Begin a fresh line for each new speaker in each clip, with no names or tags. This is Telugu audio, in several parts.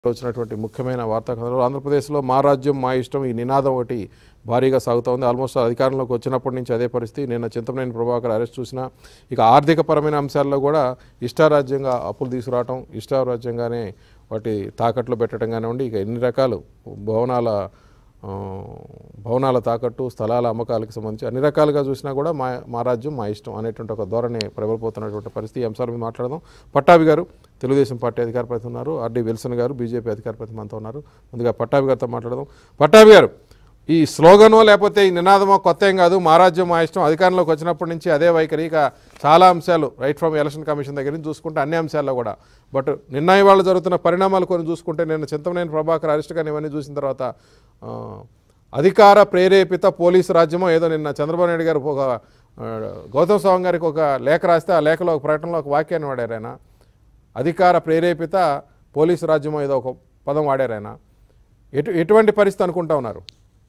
వచ్చినటువంటి ముఖ్యమైన వార్తా కథనాలు ఆంధ్రప్రదేశ్లో మా రాజ్యం మా ఇష్టం ఈ నినాదం ఒకటి భారీగా సాగుతోంది ఆల్మోస్ట్ అధికారంలోకి వచ్చినప్పటి నుంచి అదే పరిస్థితి నిన్న చింతమనేని ప్రభాకర్ అరెస్ట్ చూసినా ఇక ఆర్థికపరమైన అంశాల్లో కూడా ఇష్టారాజ్యంగా అప్పులు తీసుకురావటం ఇష్టారాజ్యంగానే వాటి తాకట్లు పెట్టడం కానివ్వండి ఇక ఎన్ని రకాలు భవనాల ఆ, భవనాల తాకట్టు స్థలాల అమ్మకాలకు సంబంధించి అన్ని రకాలుగా చూసినా కూడా మా మా రాజ్యం మా ఇష్టం అనేటువంటి ఒక ధోరణి ప్రబలిపోతున్నటువంటి పరిస్థితి ఈ అంశాల మీద మాట్లాడదాం పట్టాభి గారు తెలుగుదేశం పార్టీ అధికార ప్రతినిధి ఉన్నారు ఆర్డీ విల్సన్ గారు బీజేపీ అధికార ప్రతినిధి మనతో ఉన్నారు ముందుగా పట్టాభి గారితో మాట్లాడదాం పట్టాభి గారు ఈ స్లోగనో లేకపోతే ఈ నినాదమో కొత్త ఏం కాదు మా రాజ్యం మా ఇష్టం అధికారంలోకి వచ్చినప్పటి నుంచి అదే వైఖరి ఇక చాలా అంశాలు రైట్ ఫ్రమ్ ఎలక్షన్ కమిషన్ దగ్గర నుంచి చూసుకుంటే అన్ని అంశాల్లో కూడా బట్ నిన్న ఇవాళ జరుగుతున్న పరిణామాలు కొన్ని చూసుకుంటే నేను చింతమనేని ప్రభాకర్ అరెస్ట్ కానీ ఇవన్నీ చూసిన తర్వాత ఆ, అధికార ప్రేరేపిత పోలీసు రాజ్యమో ఏదో నిన్న చంద్రబాబు నాయుడు గారు ఒక ఆ, గౌతమ్ స్వామి గారికి ఒక లేఖ రాస్తే ఆ లేఖలో ఒక ప్రకటనలో ఒక వాక్యాన్ని వాడారు ఆయన అధికార ప్రేరేపిత పోలీసు రాజ్యమో ఏదో ఒక పదం వాడారు ఆయన ఎటు ఎటువంటి పరిస్థితి అనుకుంటా ఉన్నారు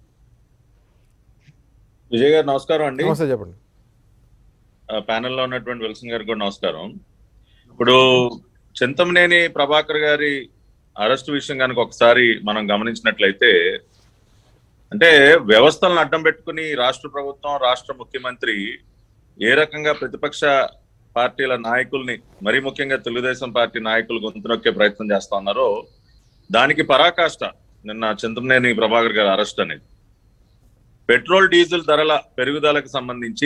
విజయ్ గారు నమస్కారం అండి
నమస్తే చెప్పండి
ఆ, panel లో ఉన్నటువంటి విల్సన్ గారికి కూడా నమస్కారం ఇప్పుడు చింతమనేని ప్రభాకర్ గారి అరెస్ట్ విషయం కనుక ఒకసారి మనం గమనించినట్లయితే అంటే వ్యవస్థలను అడ్డం పెట్టుకుని రాష్ట్ర ప్రభుత్వం రాష్ట్ర ముఖ్యమంత్రి ఏ రకంగా ప్రతిపక్ష పార్టీల నాయకుల్ని మరీ ముఖ్యంగా తెలుగుదేశం పార్టీ నాయకులు గొంతు నొక్కే ప్రయత్నం చేస్తా ఉన్నారో దానికి పరాకాష్ట నిన్న చింతమనేని ప్రభాకర్ గారి అరెస్ట్ అనేది పెట్రోల్ డీజిల్ ధరల పెరుగుదలకు సంబంధించి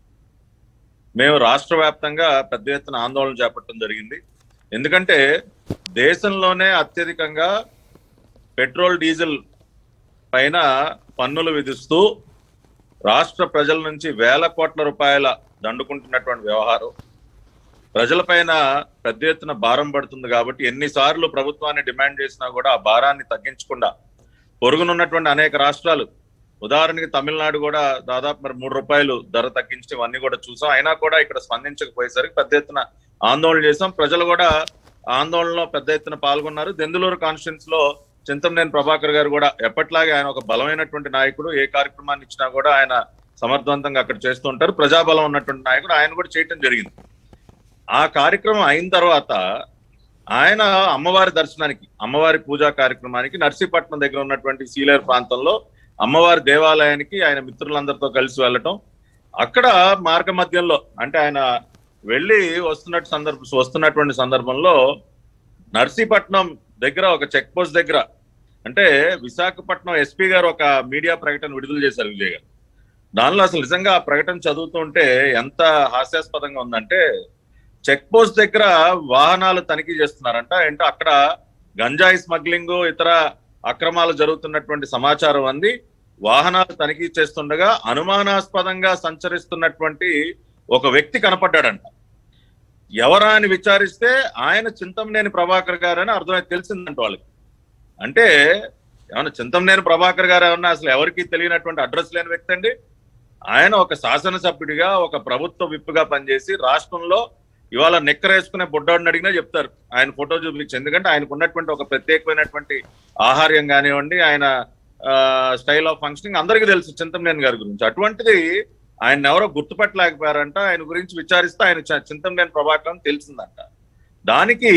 మేము రాష్ట్ర వ్యాప్తంగా పెద్ద ఎత్తున ఆందోళన చేపట్టడం జరిగింది ఎందుకంటే దేశంలోనే అత్యధికంగా పెట్రోల్ డీజిల్ పైన పన్నులు విధిస్తూ రాష్ట్ర ప్రజల నుంచి వేల కోట్ల రూపాయల దండుకుంటున్నటువంటి వ్యవహారం ప్రజలపైన పెద్ద ఎత్తున భారం పడుతుంది కాబట్టి ఎన్నిసార్లు ప్రభుత్వాన్ని డిమాండ్ చేసినా కూడా ఆ భారాన్ని తగ్గించకుండా పొరుగునున్నటువంటి అనేక రాష్ట్రాలు ఉదాహరణకి తమిళనాడు కూడా దాదాపు మరి మూడు రూపాయలు ధర తగ్గించడం ఇవన్నీ కూడా చూసాం అయినా కూడా ఇక్కడ స్పందించకపోయేసరికి పెద్ద ఎత్తున ఆందోళన చేసాం ప్రజలు కూడా ఆందోళనలో పెద్ద ఎత్తున పాల్గొన్నారు దెందులూరు కాన్స్టిట్యూన్స్ లో చింతమనేని ప్రభాకర్ గారు కూడా ఎప్పట్లాగే ఆయన ఒక బలమైనటువంటి నాయకుడు ఏ కార్యక్రమాన్ని ఇచ్చినా కూడా ఆయన సమర్థవంతంగా అక్కడ చేస్తూ ఉంటారు ప్రజాబలం ఉన్నటువంటి నాయకుడు ఆయన కూడా చేయటం జరిగింది ఆ కార్యక్రమం అయిన తర్వాత ఆయన అమ్మవారి దర్శనానికి అమ్మవారి పూజా కార్యక్రమానికి నర్సీపట్నం దగ్గర ఉన్నటువంటి సీలేరు ప్రాంతంలో అమ్మవారి దేవాలయానికి ఆయన మిత్రులందరితో కలిసి వెళ్ళటం అక్కడ మార్గ మధ్యంలో అంటే ఆయన వెళ్ళి వస్తున్నట్టు సందర్భ వస్తున్నటువంటి సందర్భంలో నర్సీపట్నం దగ్గర ఒక చెక్ పోస్ట్ దగ్గర అంటే విశాఖపట్నం ఎస్పీ గారు ఒక మీడియా ప్రకటన విడుదల చేశారు విజయ్ గారు దానిలో అసలు నిజంగా ఆ ప్రకటన చదువుతుంటే ఎంత హాస్యాస్పదంగా ఉందంటే చెక్ పోస్ట్ దగ్గర వాహనాలు తనిఖీ చేస్తున్నారంట ఏంటో అక్కడ గంజాయి స్మగ్లింగ్ ఇతర అక్రమాలు జరుగుతున్నటువంటి సమాచారం అంది వాహనాలు తనిఖీ చేస్తుండగా అనుమానాస్పదంగా సంచరిస్తున్నటువంటి ఒక వ్యక్తి కనపడ్డాడంట ఎవరా అని విచారిస్తే ఆయన చింతమనేని ప్రభాకర్ గారు అని అర్థమై తెలిసిందంట వాళ్ళకి అంటే ఏమన్నా చింతమనేని ప్రభాకర్ గారు ఏమన్నా అసలు ఎవరికి తెలియనటువంటి అడ్రస్ లేని వ్యక్తి అండి ఆయన ఒక శాసనసభ్యుడిగా ఒక ప్రభుత్వ విప్పుగా పనిచేసి రాష్ట్రంలో ఇవాళ నెక్కరేసుకునే బుడ్డోడిని అడిగినా చెప్తారు ఆయన ఫోటో చూపించి ఎందుకంటే ఆయనకు ఉన్నటువంటి ఒక ప్రత్యేకమైనటువంటి ఆహార్యం కానివ్వండి ఆయన స్టైల్ ఆఫ్ ఫంక్షనింగ్ అందరికీ తెలుసు చింతమనేని గారి గురించి అటువంటిది ఆయన ఎవరో గుర్తుపట్టలేకపోయారంట ఆయన గురించి విచారిస్తే ఆయన చ- చింతమనేని ప్రభాకర్ అని తెలిసిందంట దానికి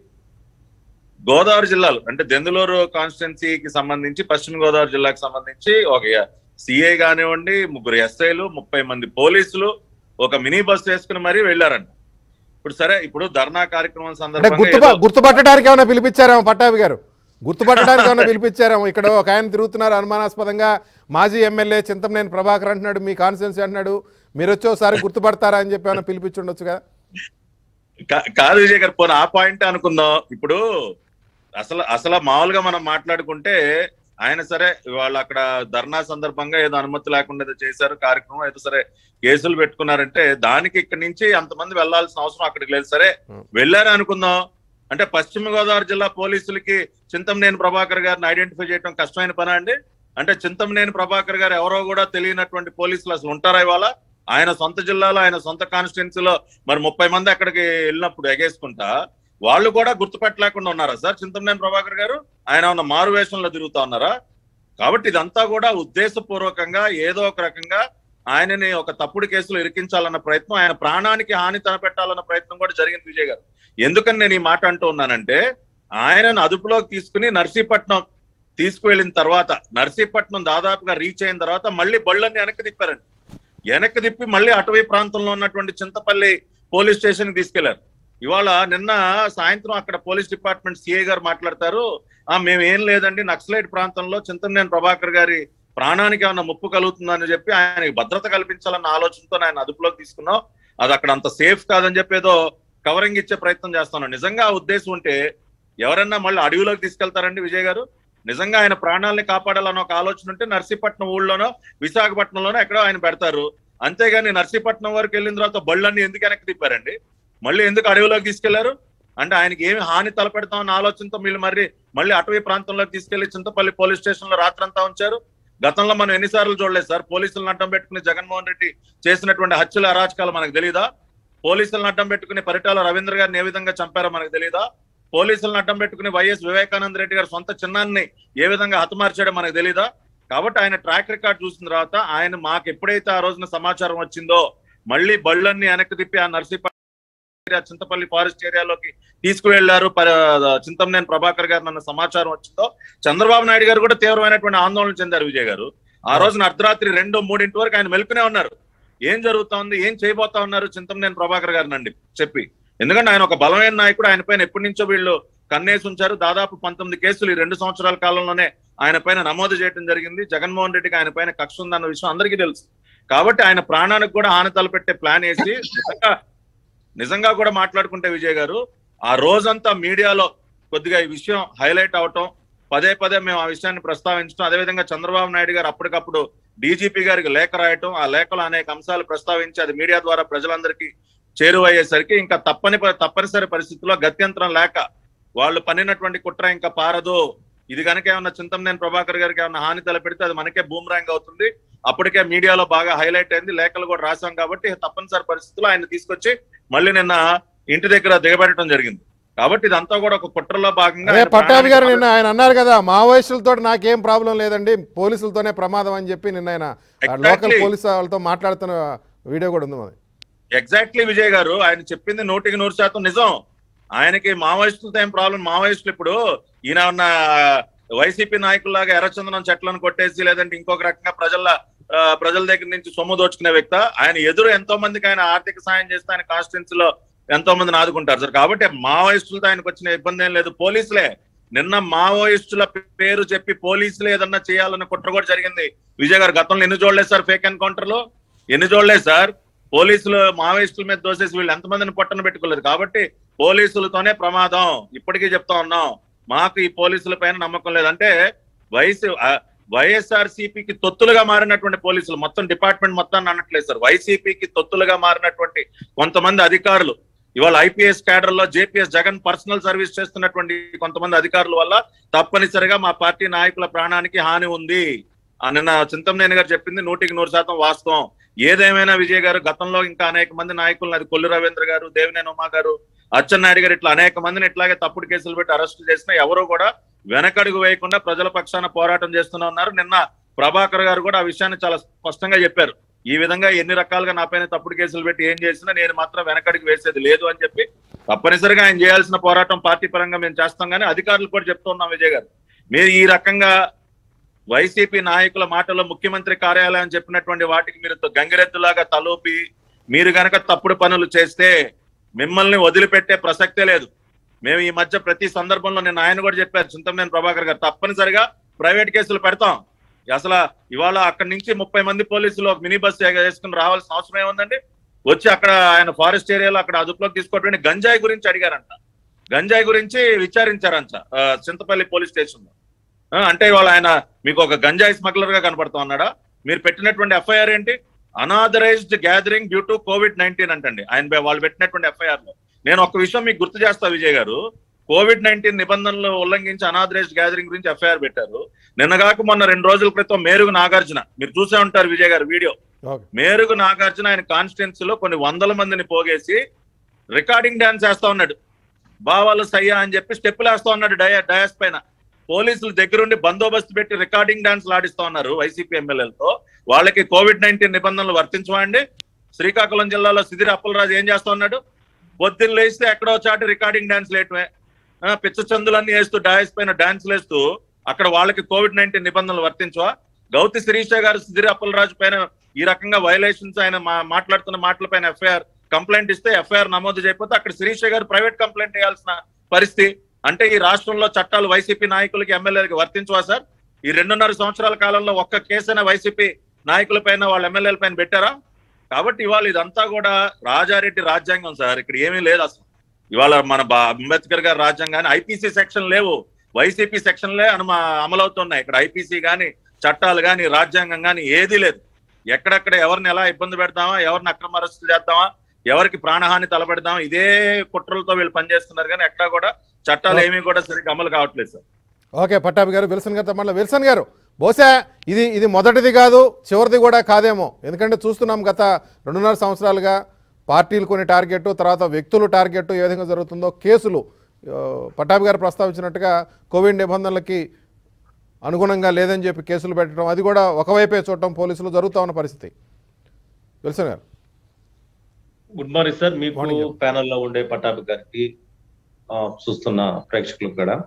గోదావరి జిల్లాలు అంటే దెందులూరు కాన్స్టిట్యున్సీకి సంబంధించి పశ్చిమ గోదావరి జిల్లాకి సంబంధించి ఒక సిఐ కానివ్వండి ముగ్గురు ఎస్ఐలు ముప్పై మంది పోలీసులు ఒక మినీ బస్ వేసుకుని మరీ వెళ్ళారంట ఇప్పుడు సరే ఇప్పుడు ధర్నా కార్యక్రమం
అంటే
సందర్భంగా
గుర్తు
ఏదో-
గుర్తుపట్టడానికి ఏమైనా పిలిపించారేమో పట్టాభి గారు గుర్తుపట్టడానికి ఏమైనా పిలిపించారేమో ఇక్కడ ఒక ఆయన తిరుగుతున్నారు అనుమానాస్పదంగా మాజీ ఎమ్మెల్యే చింతమనేని ప్రభాకర్ అంటున్నాడు మీ కాన్స్టిట్యున్సీ అంటున్నాడు మీరు వచ్చి ఒకసారి గుర్తుపడతారా అని చెప్పి ఏమైనా పిలిపించుండొచ్చు కదా
కా- కాదు విజయ్ గారు పోనీ ఆ పాయింట్ అనుకుందాం ఇప్పుడు అసలు అసలు మామూలుగా మనం మాట్లాడుకుంటే ఆయన సరే వాళ్ళు అక్కడ ధర్నా సందర్భంగా ఏదో అనుమతి లేకుండా ఏదో చేశారు కార్యక్రమం ఏదో సరే కేసులు పెట్టుకున్నారంటే దానికి ఇక్కడి నుంచి అంతమంది వెళ్లాల్సిన అవసరం అక్కడికి లేదు సరే
Hmm.
వెళ్ళారు అనుకుందాం అంటే పశ్చిమ గోదావరి జిల్లా పోలీసులకి చింతమనేని ప్రభాకర్ గారిని ఐడెంటిఫై చేయడం కష్టమైన పనా అండి అంటే చింతమనేని ప్రభాకర్ గారు ఎవరో కూడా తెలియనటువంటి పోలీసులు అసలు ఉంటారా ఇవాళ ఆయన సొంత జిల్లాలో ఆయన సొంత కాన్స్టిట్యున్సీలో మరి ముప్పై మంది అక్కడికి వెళ్ళినప్పుడు ఎగేసుకుంటా వాళ్ళు కూడా గుర్తుపెట్టలేకుండా ఉన్నారా సార్ చింతమనేని ప్రభాకర్ గారు ఆయన ఉన్న మారు వేషంలో తిరుగుతా ఉన్నారా కాబట్టి ఇదంతా కూడా ఉద్దేశపూర్వకంగా ఏదో ఒక రకంగా ఆయనని ఒక తప్పుడు కేసులో ఇరికించాలన్న ప్రయత్నం ఆయన ప్రాణానికి హాని తలపెట్టాలన్న ప్రయత్నం కూడా జరిగింది విజయ్ గారు ఎందుకని నేను ఈ మాట అంటూ ఉన్నానంటే ఆయనను అదుపులోకి తీసుకుని నర్సీపట్నం తీసుకువెళ్ళిన తర్వాత నర్సీపట్నం దాదాపుగా రీచ్ అయిన తర్వాత మళ్ళీ బళ్ళన్ని వెనక్కి తిప్పారండి వెనక్కి తిప్పి మళ్ళీ అటవీ ప్రాంతంలో ఉన్నటువంటి చింతపల్లి పోలీస్ స్టేషన్ కి తీసుకెళ్లారు ఇవాళ నిన్న సాయంత్రం అక్కడ పోలీస్ డిపార్ట్మెంట్ సిఐ గారు మాట్లాడతారు ఆ మేము ఏం లేదండి నక్సలైట్ ప్రాంతంలో చింతమనేని ప్రభాకర్ గారి ప్రాణానికి ఏమైనా ముప్పు కలుగుతుందని చెప్పి ఆయనకి భద్రత కల్పించాలన్న ఆలోచనతో ఆయన అదుపులోకి తీసుకున్నాం అది అక్కడ అంత సేఫ్ కాదని చెప్పి ఏదో కవరింగ్ ఇచ్చే ప్రయత్నం చేస్తున్నాం నిజంగా ఆ ఉద్దేశం ఉంటే ఎవరన్నా మళ్ళీ అడవిలోకి తీసుకెళ్తారండి విజయ్ గారు నిజంగా ఆయన ప్రాణాలని కాపాడాలన్న ఒక ఆలోచన ఉంటే నర్సీపట్నం ఊళ్ళోనో విశాఖపట్నంలోనో ఎక్కడో ఆయన పెడతారు అంతేగాని నర్సీపట్నం వరకు వెళ్ళిన తర్వాత బళ్ళన్ని ఎందుకు వెనక్కి తిప్పారండి మళ్ళీ ఎందుకు అడవిలోకి తీసుకెళ్లారు అంటే ఆయనకి ఏమి హాని తలపెడతామన్న ఆలోచనతో వీళ్ళు మరి మళ్ళీ అటవీ ప్రాంతంలోకి తీసుకెళ్లి చింతపల్లి పోలీస్ స్టేషన్ లో రాత్రంతా ఉంచారు గతంలో మనం ఎన్నిసార్లు చూడలేదు సార్ పోలీసులను అడ్డం పెట్టుకుని జగన్మోహన్ రెడ్డి చేసినటువంటి హత్యల అరాచకాలు మనకు తెలియదా పోలీసులను అడ్డం పెట్టుకుని పరిటాల రవీంద్ర గారిని ఏ విధంగా చంపారో మనకు తెలియదా పోలీసులను అడ్డం పెట్టుకుని వైఎస్ వివేకానంద రెడ్డి గారు సొంత చిన్నాన్ని ఏ విధంగా హతమార్చాడో మనకు తెలియదా కాబట్టి ఆయన ట్రాక్ రికార్డ్ చూసిన తర్వాత ఆయన మాకు ఎప్పుడైతే ఆ రోజున సమాచారం వచ్చిందో మళ్ళీ బళ్ళన్ని వెనక్కి తిప్పి ఆ నర్సీపల్లి ఏరియా, చింతపల్లి ఫారెస్ట్ ఏరియాలోకి తీసుకువెళ్లారు ప- చింతమనేని ప్రభాకర్ గారు నన్న సమాచారం వచ్చిందో చంద్రబాబు నాయుడు గారు కూడా తీవ్రమైనటువంటి ఆందోళన చెందారు విజయ్ గారు ఆ రోజున అర్ధరాత్రి రెండు మూడింటి వరకు ఆయన మెలుకునే ఉన్నారు ఏం జరుగుతా ఉంది ఏం చేయబోతా ఉన్నారు చింతమనేని ప్రభాకర్ గారిని అండి చెప్పి ఎందుకంటే ఆయన ఒక బలమైన నాయకుడు ఆయన పైన ఎప్పటి నుంచో వీళ్ళు కన్నేసి ఉంచారు దాదాపు పంతొమ్మిది కేసులు ఈ రెండు సంవత్సరాల కాలంలోనే ఆయన పైన నమోదు చేయడం జరిగింది జగన్మోహన్ రెడ్డికి ఆయన పైన కక్ష ఉందన్న విషయం అందరికీ తెలుసు కాబట్టి ఆయన ప్రాణానికి కూడా హాని తలపెట్టే ప్లాన్ వేసి నిజంగా నిజంగా కూడా మాట్లాడుకుంటే విజయ్ గారు ఆ రోజంతా మీడియాలో కొద్దిగా ఈ విషయం హైలైట్ అవటం పదే పదే మేము ఆ విషయాన్ని ప్రస్తావించడం అదేవిధంగా చంద్రబాబు నాయుడు గారు అప్పటికప్పుడు డీజీపీ గారికి లేఖ రాయటం ఆ లేఖలో అనేక అంశాలు ప్రస్తావించి అది మీడియా ద్వారా ప్రజలందరికీ చేరువయ్యేసరికి ఇంకా తప్పని ప- తప్పనిసరి పరిస్థితుల్లో గత్యంతరం లేక వాళ్ళు పన్నినటువంటి కుట్ర ఇంకా పారదు ఇది కనుక ఏమన్నా చింతమనేని ప్రభాకర్ గారికి ఏమన్నా హాని తలపెడితే అది మనకే బూమరాంగ్ అవుతుంది అప్పటికే మీడియాలో బాగా హైలైట్ అయింది లేఖలు కూడా రాశాం కాబట్టి తప్పనిసరి పరిస్థితుల్లో ఆయన తీసుకొచ్చి మళ్ళీ నిన్న ఇంటి దగ్గర దిగబెట్టడం జరిగింది కాబట్టి ఇదంతా కూడా ఒక కుట్రలో భాగంగా
అదే
ఆయన
పట్టాభి గారు
ప్రాణానికి
నిన్న ఆయన అన్నారు కదా మావోయిస్టులతో నాకేం ప్రాబ్లం లేదండి పోలీసులతోనే ప్రమాదం అని చెప్పి నిన్న ఆయన లోకల్
Exactly.
పోలీసు వాళ్ళతో మాట్లాడుతున్న వీడియో కూడా ఉంది మరి
ఎగ్జాక్ట్లీ విజయ్ గారు ఆయన చెప్పింది నూటికి నూరు శాతం నిజం ఆయనకి మావోయిస్టులతో ఏం ప్రాబ్లం మావోయిస్టులు ఇప్పుడు ఈయన ఉన్న వైసీపీ నాయకుల్లాగా ఎర్రచందనం చెట్లను కొట్టేసి లేదంటే ఇంకొక రకంగా ప్రజల ఆ, ప్రజల దగ్గర నుంచి సొమ్ము దోచుకునే వ్యక్తి ఆయన ఎదురు ఎంతో మందికి ఆయన ఆర్థిక సాయం చేస్తే ఆయన కాన్స్టిట్యున్సీ లో ఎంతో మందిని ఆదుకుంటారు సార్ కాబట్టి మావోయిస్టులతో ఆయనకు వచ్చిన ఇబ్బంది ఏం లేదు పోలీసులే నిన్న మావోయిస్టుల పేరు చెప్పి పోలీసులు ఏదన్నా చేయాలన్న కుట్ర కూడా జరిగింది విజయ్ గారు గతంలో ఎన్ని చూడలేదు సార్ ఫేక్ ఎన్కౌంటర్ లో ఎన్ని చూడలేదు సార్ పోలీసులు మావోయిస్టుల మీద దోసేసి వీళ్ళు ఎంతమందిని పొట్టన పెట్టుకోలేదు కాబట్టి పోలీసులతోనే ప్రమాదం ఇప్పటికీ చెప్తా ఉన్నాం మాకు ఈ పోలీసుల పైన నమ్మకం లేదంటే వయసు వైఎస్ఆర్ సిపికి తొత్తులుగా మారినటువంటి పోలీసులు మొత్తం డిపార్ట్మెంట్ మొత్తాన్ని అనట్లేదు సార్ వైసీపీకి తొత్తులుగా మారినటువంటి కొంతమంది అధికారులు ఇవాళ ఐపీఎస్ క్యాడర్ లో జేపీఎస్ జగన్ పర్సనల్ సర్వీస్ చేస్తున్నటువంటి కొంతమంది అధికారుల వల్ల తప్పనిసరిగా మా పార్టీ నాయకుల ప్రాణానికి హాని ఉంది ఆ నిన్న చింతమనేని గారు చెప్పింది నూటికి నూరు శాతం వాస్తవం ఏదేమైనా విజయ్ గారు గతంలో ఇంకా అనేక మంది నాయకులను అది కొల్లు రవీంద్ర గారు దేవినేని ఉమా గారు అచ్చెన్నాయుడు గారు ఇట్లా అనేక మందిని ఇట్లాగే తప్పుడు కేసులు పెట్టి అరెస్ట్ చేసినా ఎవరు కూడా వెనకడుగు వేయకుండా ప్రజల పక్షాన పోరాటం చేస్తూనే ఉన్నారు నిన్న ప్రభాకర్ గారు కూడా ఆ విషయాన్ని చాలా స్పష్టంగా చెప్పారు ఈ విధంగా ఎన్ని రకాలుగా నా పైన తప్పుడు కేసులు పెట్టి ఏం చేసినా నేను మాత్రం వెనకడికి వేసేది లేదు అని చెప్పి తప్పనిసరిగా ఆయన చేయాల్సిన పోరాటం పార్టీ పరంగా మేము చేస్తాం కానీ అధికారులు కూడా చెప్తున్నాం విజయ్ గారు మీరు ఈ రకంగా వైసీపీ నాయకుల మాటల్లో ముఖ్యమంత్రి కార్యాలయం చెప్పినటువంటి వాటికి మీరు గంగిరెద్దులాగా తలూపి మీరు గనక తప్పుడు పనులు చేస్తే మిమ్మల్ని వదిలిపెట్టే ప్రసక్తే లేదు మేము ఈ మధ్య ప్రతి సందర్భంలో నేను ఆయన కూడా చెప్పారు చింతమనేని ప్రభాకర్ గారు తప్పనిసరిగా ప్రైవేట్ కేసులు పెడతాం అసలు ఇవాళ అక్కడి నుంచి ముప్పై మంది పోలీసులు ఒక మినీ బస్ వేసుకుని రావాల్సిన అవసరం ఏముందండి వచ్చి అక్కడ ఆయన ఫారెస్ట్ ఏరియాలో అక్కడ అదుపులోకి తీసుకోవటువంటి గంజాయి గురించి అడిగారంట గంజాయి గురించి విచారించారంట ఆ, చింతపల్లి పోలీస్ స్టేషన్ లో ఆ, అంటే ఇవాళ ఆయన మీకు ఒక గంజాయి స్మగ్లర్ గా కనపడతా ఉన్నాడా మీరు పెట్టినటువంటి ఎఫ్ఐఆర్ ఏంటి unauthorised gathering due to covid nineteen అంటండి ఆయన బే- వాళ్ళు పెట్టినటువంటి ఎఫ్ఐఆర్ లో నేను ఒక విషయం మీకు గుర్తు చేస్తా విజయ్ గారు కోవిడ్ నైన్టీన్ నిబంధనలు ఉల్లంఘించి అనాథరైజ్డ్ గ్యాదరింగ్ గురించి ఎఫ్ఐఆర్ పెట్టారు నిన్నగాక మొన్న రెండు రోజుల క్రితం మేరుగు నాగార్జున మీరు చూసే ఉంటారు విజయ్ గారు వీడియో
ఓకే
మేరుగు నాగార్జున ఆయన కాన్స్టిట్యున్సీ లో కొన్ని వందల మందిని పోగేసి రికార్డింగ్ డాన్స్ వేస్తా ఉన్నాడు బావాలు సయ్యా అని చెప్పి స్టెప్పులు వేస్తా ఉన్నాడు డయా డయాస్ పైన పోలీసులు దగ్గరుండి బందోబస్తు పెట్టి రికార్డింగ్ డాన్స్ ఆడిస్తా ఉన్నారు వైసీపీ ఎమ్మెల్యేలతో వాళ్ళకి కోవిడ్ నైన్టీన్ నిబంధనలు వర్తించవండి శ్రీకాకుళం జిల్లాలో సిదిరి అప్పలరాజు ఏం చేస్తా ఉన్నాడు పొద్దున్న లేస్తే ఎక్కడో చాటు రికార్డింగ్ డాన్స్ లేటమే ఆ, పిచ్చ చందులన్నీ వేస్తూ డాయస్ పైన డాన్సులు వేస్తూ అక్కడ వాళ్ళకి కోవిడ్ నైన్టీన్ నిబంధనలు వర్తించవా గౌతి శిరీష గారు సుధీర్ అప్పలరాజు పైన ఈ రకంగా వైలేషన్స్ ఆయన మా- మాట్లాడుతున్న మాటల పైన ఎఫ్ఐఆర్ కంప్లైంట్ ఇస్తే ఎఫ్ఐఆర్ నమోదు చేయకపోతే అక్కడ శిరీష గారు ప్రైవేట్ కంప్లైంట్ చేయాల్సిన పరిస్థితి అంటే ఈ రాష్ట్రంలో చట్టాలు వైసీపీ నాయకులకి ఎమ్మెల్యేలకి వర్తించవా సార్ ఈ రెండున్నర సంవత్సరాల కాలంలో ఒక్క కేసైనా వైసీపీ నాయకుల పైన వాళ్ళ ఎమ్మెల్యేల పైన పెట్టారా కాబట్టి ఇవాళ ఇదంతా కూడా రాజారెడ్డి రాజ్యాంగం సార్ ఇక్కడ ఏమీ లేదు అసలు ఇవాళ మన బా- అంబేద్కర్ గారి రాజ్యాంగాన్ని ఐపీసీ సెక్షన్ లేవు వైసీపీ సెక్షన్లే అనుమ అమలవుతున్నాయి ఇక్కడ ఐపీసీ గాని చట్టాలు గాని రాజ్యాంగం గాని ఏదీ లేదు ఎక్కడెక్కడ ఎవరిని ఎలా ఇబ్బంది పెడతామా ఎవరిని అక్రమ అరెస్టులు చేద్దామా ఎవరికి ప్రాణహాని తలపెడదామా ఇదే కుట్రలతో వీళ్ళు పనిచేస్తున్నారు కానీ ఎక్కడ కూడా చట్టాలు ఏమీ కూడా సరిగ్గా అమలు కావట్లేదు సార్
ఓకే పట్టాభి గారు విల్సన్ గారితో మళ్ళీ విల్సన్ గారు బహుశా ఇది ఇది మొదటిది కాదు చివరిది కూడా కాదేమో ఎందుకంటే చూస్తున్నాం గత రెండున్నర సంవత్సరాలుగా పార్టీలు కొన్ని టార్గెట్ తర్వాత వ్యక్తులు టార్గెట్ ఏ విధంగా జరుగుతుందో కేసులు ఆ, పట్టాభి గారు ప్రస్తావించినట్టుగా కోవిడ్ నిబంధనలకి అనుగుణంగా లేదని చెప్పి కేసులు పెట్టడం అది కూడా ఒకవైపే చూడటం పోలీసులు జరుగుతూ ఉన్న పరిస్థితి విల్సన్ గారు
గుడ్ మార్నింగ్ సార్ మీకు
Morning.
ప్యానెల్లో ఉండే పట్టాభి గారికి ఆ, చూస్తున్న ప్రేక్షకులకు కూడా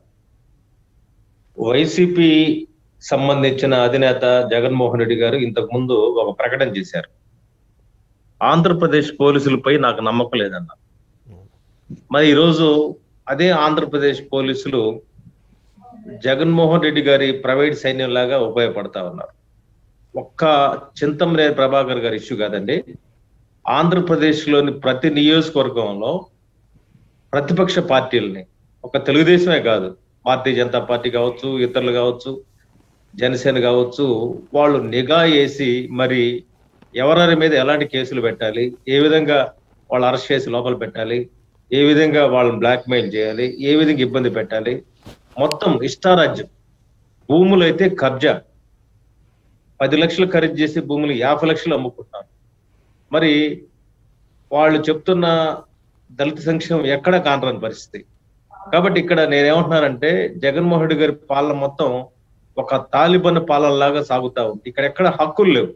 వైసీపీ సంబంధించిన అధినేత జగన్మోహన్ రెడ్డి గారు ఇంతకు ముందు ఒక ప్రకటన చేశారు ఆంధ్రప్రదేశ్ పోలీసులపై నాకు నమ్మకం లేదన్న మరి ఈరోజు అదే ఆంధ్రప్రదేశ్ పోలీసులు జగన్మోహన్ రెడ్డి గారి ప్రైవేట్ సైన్యం లాగా ఉపయోగపడతా ఉన్నారు ఒక్క చింతమనేని ప్రభాకర్ గారి ఇష్యూ కాదండి ఆంధ్రప్రదేశ్ లోని ప్రతి నియోజకవర్గంలో ప్రతిపక్ష పార్టీలని ఒక తెలుగుదేశమే కాదు భారతీయ జనతా పార్టీ కావచ్చు ఇతరులు కావచ్చు జనసేన కావచ్చు వాళ్ళు నిఘా వేసి మరి ఎవరెవరి మీద ఎలాంటి కేసులు పెట్టాలి ఏ విధంగా వాళ్ళు అరెస్ట్ చేసి లోపల పెట్టాలి ఏ విధంగా వాళ్ళని బ్లాక్మెయిల్ చేయాలి ఏ విధంగా ఇబ్బంది పెట్టాలి మొత్తం ఇష్టారాజ్యం భూములు అయితే కబ్జా పది లక్షలు ఖరీదు చేసి భూములు యాభై లక్షలు అమ్ముకుంటున్నారు మరి వాళ్ళు చెప్తున్న దళిత సంక్షేమం ఎక్కడ కానరాని పరిస్థితి కాబట్టి ఇక్కడ నేనేమంటున్నానంటే జగన్మోహన్ రెడ్డి గారి పాలన మొత్తం ఒక తాలిబన్ పాలన లాగా సాగుతా ఉంది ఇక్కడ ఎక్కడ హక్కులు లేవు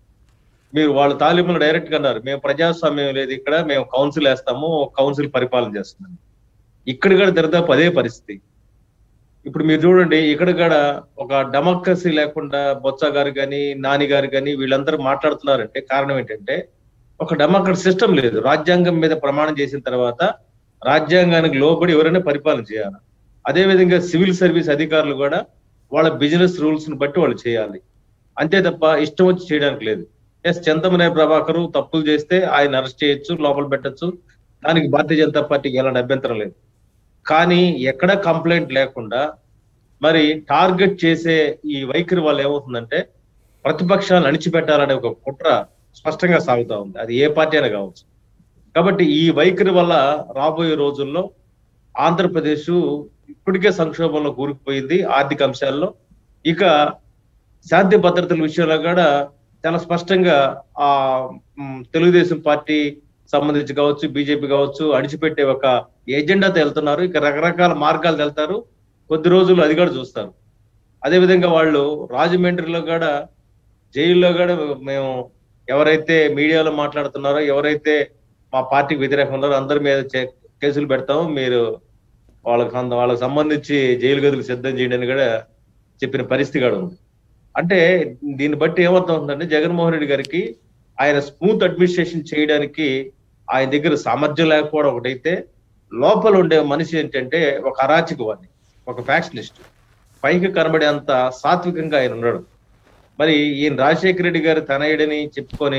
మీరు వాళ్ళు తాలిబన్ డైరెక్ట్ గా అన్నారు మేము ప్రజాస్వామ్యం లేదు ఇక్కడ మేము కౌన్సిల్ వేస్తాము కౌన్సిల్ పరిపాలన చేస్తున్నాం ఇక్కడ కూడా దరిదాపు అదే పరిస్థితి ఇప్పుడు మీరు చూడండి ఇక్కడ కూడా ఒక డెమోక్రసీ లేకుండా బొత్స గారు కానీ నాని గారు కానీ వీళ్ళందరూ మాట్లాడుతున్నారంటే కారణం ఏంటంటే ఒక డెమోక్రసీ సిస్టమ్ లేదు రాజ్యాంగం మీద ప్రమాణం చేసిన తర్వాత రాజ్యాంగానికి లోబడి ఎవరైనా పరిపాలన చేయాలి అదే విధంగా సివిల్ సర్వీస్ అధికారులు కూడా వాళ్ళ బిజినెస్ రూల్స్ ని బట్టి వాళ్ళు చేయాలి అంతే తప్ప ఇష్టం వచ్చి చేయడానికి లేదు ఎస్ చంతమనే ప్రభాకరు తప్పులు చేస్తే ఆయన అరెస్ట్ చేయొచ్చు లోపల పెట్టొచ్చు దానికి భారతీయ జనతా పార్టీకి ఎలాంటి అభ్యంతరం లేదు కానీ ఎక్కడ కంప్లైంట్ లేకుండా మరి టార్గెట్ చేసే ఈ వైఖరి వల్ల ఏమవుతుందంటే ప్రతిపక్షాలను అణిచిపెట్టాలనే ఒక కుట్ర స్పష్టంగా సాగుతా ఉంది అది ఏ పార్టీ అయినా కావచ్చు కాబట్టి ఈ వైఖరి వల్ల రాబోయే రోజుల్లో ఆంధ్రప్రదేశ్ ఇప్పటికే సంక్షోభంలో కూరుకుపోయింది ఆర్థిక అంశాల్లో ఇక శాంతి భద్రతల విషయంలో కూడా చాలా స్పష్టంగా ఆ మ్, తెలుగుదేశం పార్టీ సంబంధించి కావచ్చు బీజేపీ కావచ్చు అణిచిపెట్టే ఒక ఎజెండాతో వెళ్తున్నారు ఇక రకరకాల మార్గాలు వెళ్తారు కొద్ది రోజులు అది కూడా చూస్తారు అదే విధంగా వాళ్ళు రాజమండ్రిలో కూడా జైల్లో కూడా మేము ఎవరైతే మీడియాలో మాట్లాడుతున్నారో ఎవరైతే మా పార్టీకి వ్యతిరేకంగా ఉన్నారో అందరి మీద చే- కేసులు పెడతాము మీరు వాళ్ళకి అంద- వాళ్ళకి సంబంధించి జైలు గదులు సిద్ధం చేయండి అని కూడా చెప్పిన పరిస్థితి కూడా ఉంది అంటే దీన్ని బట్టి ఏమవుతుందంటే జగన్మోహన్ రెడ్డి గారికి ఆయన స్మూత్ అడ్మినిస్ట్రేషన్ చేయడానికి ఆయన దగ్గర సామర్థ్యం లేకపోవడం ఒకటైతే లోపల ఉండే మనిషి ఏంటంటే ఒక అరాచకవాది ఒక ఫ్యాక్షనిస్ట్ పైకి కనబడేంత సాత్వికంగా ఆయన ఉన్నాడు మరి ఈయన రాజశేఖర రెడ్డి గారు తనయుడని చెప్పుకొని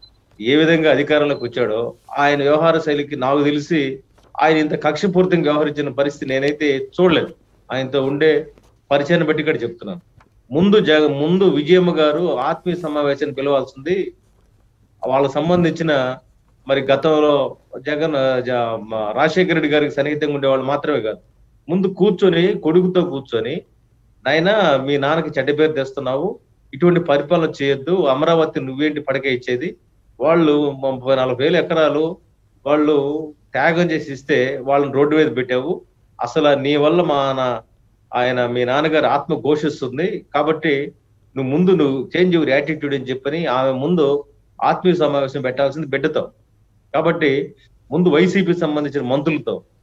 ఏ విధంగా అధికారంలోకి వచ్చాడో ఆయన వ్యవహార శైలికి నాకు తెలిసి ఆయన ఇంత కక్షపూరితంగా వ్యవహరించిన పరిస్థితి నేనైతే చూడలేదు ఆయనతో ఉండే పరిచయాన్ని బట్టి ఇక్కడ చెప్తున్నాను ముందు జగ ముందు విజయమ్మ గారు ఆత్మీయ సమావేశాన్ని పిలవాల్సింది వాళ్ళకు సంబంధించిన మరి గతంలో జగన్ జ- మ- రాజశేఖర రెడ్డి గారికి సన్నిహితంగా ఉండేవాళ్ళు మాత్రమే కాదు ముందు కూర్చొని కొడుకుతో కూర్చొని నాయన మీ నాన్నకి చెడ్డ పేరు తెస్తున్నావు ఇటువంటి పరిపాలన చేయొద్దు అమరావతి నువ్వేంటి పడక ఇచ్చేది వాళ్ళు ముప్పై నలభై వేల ఎకరాలు వాళ్ళు త్యాగం చేసి ఇస్తే వాళ్ళని రోడ్డు మీద పెట్టావు అసలు నీ వల్ల మా నా- ఆయన మీ నాన్నగారి ఆత్మ ఘోషిస్తుంది కాబట్టి నువ్వు ముందు నువ్వు చేంజ్ యువర్ యాటిట్యూడ్ అని చెప్పని ఆమె ముందు ఆత్మీయ సమావేశం పెట్టాల్సింది బిడ్డతో కాబట్టి ముందు వైసీపీ సంబంధించిన మంత్రులతో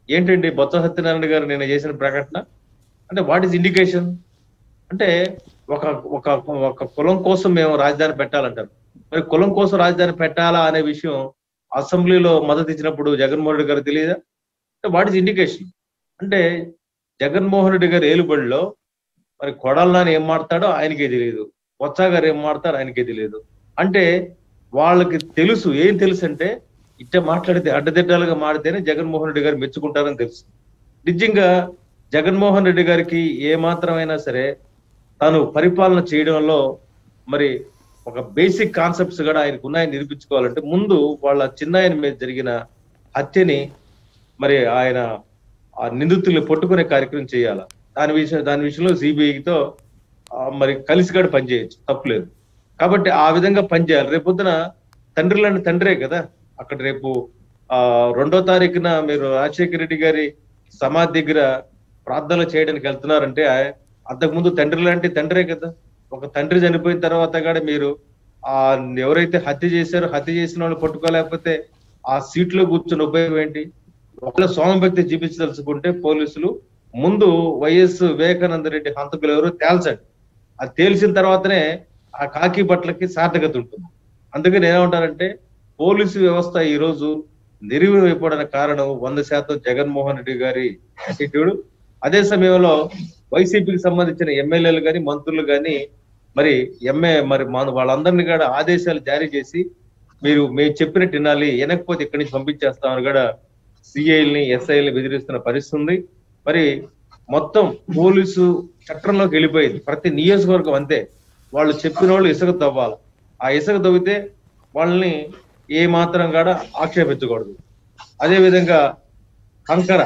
ఏంటండి బొత్స సత్యనారాయణ గారు నేను చేసిన ప్రకటన అంటే వాట్ ఈస్ ఇండికేషన్ అంటే ఒక ఒక ఒక కులం కోసం మేము రాజధాని పెట్టాలంటారు మరి కులం కోసం రాజధాని పెట్టాలా అనే విషయం అసెంబ్లీలో మద్దతు ఇచ్చినప్పుడు జగన్మోహన్ రెడ్డి గారు తెలియదా అంటే వాట్ ఈస్ ఇండికేషన్ అంటే జగన్మోహన్ రెడ్డి గారు ఏలుబడిలో మరి కొడాల నాని ఏం మాడతాడో ఆయనకే తెలియదు బొత్స గారు ఏం మాడతారో ఆయనకే తెలియదు అంటే వాళ్ళకి తెలుసు ఏం తెలుసు అంటే ఇట్ట మాట్లాడితే అడ్డదిడ్డాలుగా మాడితేనే జగన్మోహన్ రెడ్డి గారు మెచ్చుకుంటారని తెలుసు నిజంగా జగన్మోహన్ రెడ్డి గారికి ఏ మాత్రమైనా సరే తాను పరిపాలన చేయడంలో మరి ఒక బేసిక్ కాన్సెప్ట్స్ కూడా ఆయనకు ఉన్నాయని నిరూపించుకోవాలంటే ముందు వాళ్ళ చిన్నాయన మీద జరిగిన హత్యని మరి ఆయన ఆ నిందితుల్ని పట్టుకునే కార్యక్రమం చేయాలి దాని విషయం దాని విషయంలో సిబిఐతో మరి కలిసి కూడా పనిచేయచ్చు తప్పులేదు కాబట్టి ఆ విధంగా పనిచేయాలి రేపొద్దున తండ్రి లాంటి తండ్రే కదా అక్కడ రేపు ఆ రెండో తారీఖున మీరు రాజశేఖర రెడ్డి గారి సమాధి దగ్గర ప్రార్థనలు చేయడానికి వెళ్తున్నారంటే ఆ- అంతకుముందు తండ్రి లాంటి తండ్రే కదా ఒక తండ్రి చనిపోయిన తర్వాత కూడా మీరు ఆ ఎవరైతే హత్య చేశారో హత్య చేసిన వాళ్ళు పట్టుకోలేకపోతే ఆ సీట్ లో కూర్చొని ఉపయోగం ఏంటి ఒకవేళ సోమభక్తి చూపించదలుచుకుంటే పోలీసులు ముందు వైఎస్ వివేకానంద రెడ్డి హంతకులు ఎవరు తేల్చండి అది తేల్చిన తర్వాతనే ఆ కాకి బట్టలకి సార్థకత ఉంటుంది అందుకే నేనేమంటానంటే పోలీసు వ్యవస్థ ఈ రోజు నిర్వీర్యమైపోవడానికి కారణం వంద శాతం జగన్మోహన్ రెడ్డి గారి యాటిట్యూడ్ అదే సమయంలో వైసీపీకి సంబంధించిన ఎమ్మెల్యేలు కానీ మంత్రులు కానీ మరి ఎంఏ మరి మన వాళ్ళందరినీ కూడా ఆదేశాలు జారీ చేసి మీరు మేము చెప్పినట్టు వినాలి వెనకపోతే ఇక్కడి నుంచి పంపించేస్తామని కూడా సిఐల్ని ఎస్ఐల్ని బెదిరిస్తున్న పరిస్థితి ఉంది మరి మొత్తం పోలీసు చట్టంలోకి వెళ్ళిపోయింది ప్రతి నియోజకవర్గం అంతే వాళ్ళు చెప్పిన వాళ్ళు ఇసుక తవ్వాలి ఆ ఇసుక తవ్వితే వాళ్ళని ఏ మాత్రం కూడా ఆక్షేపించకూడదు అదే విధంగా కంకర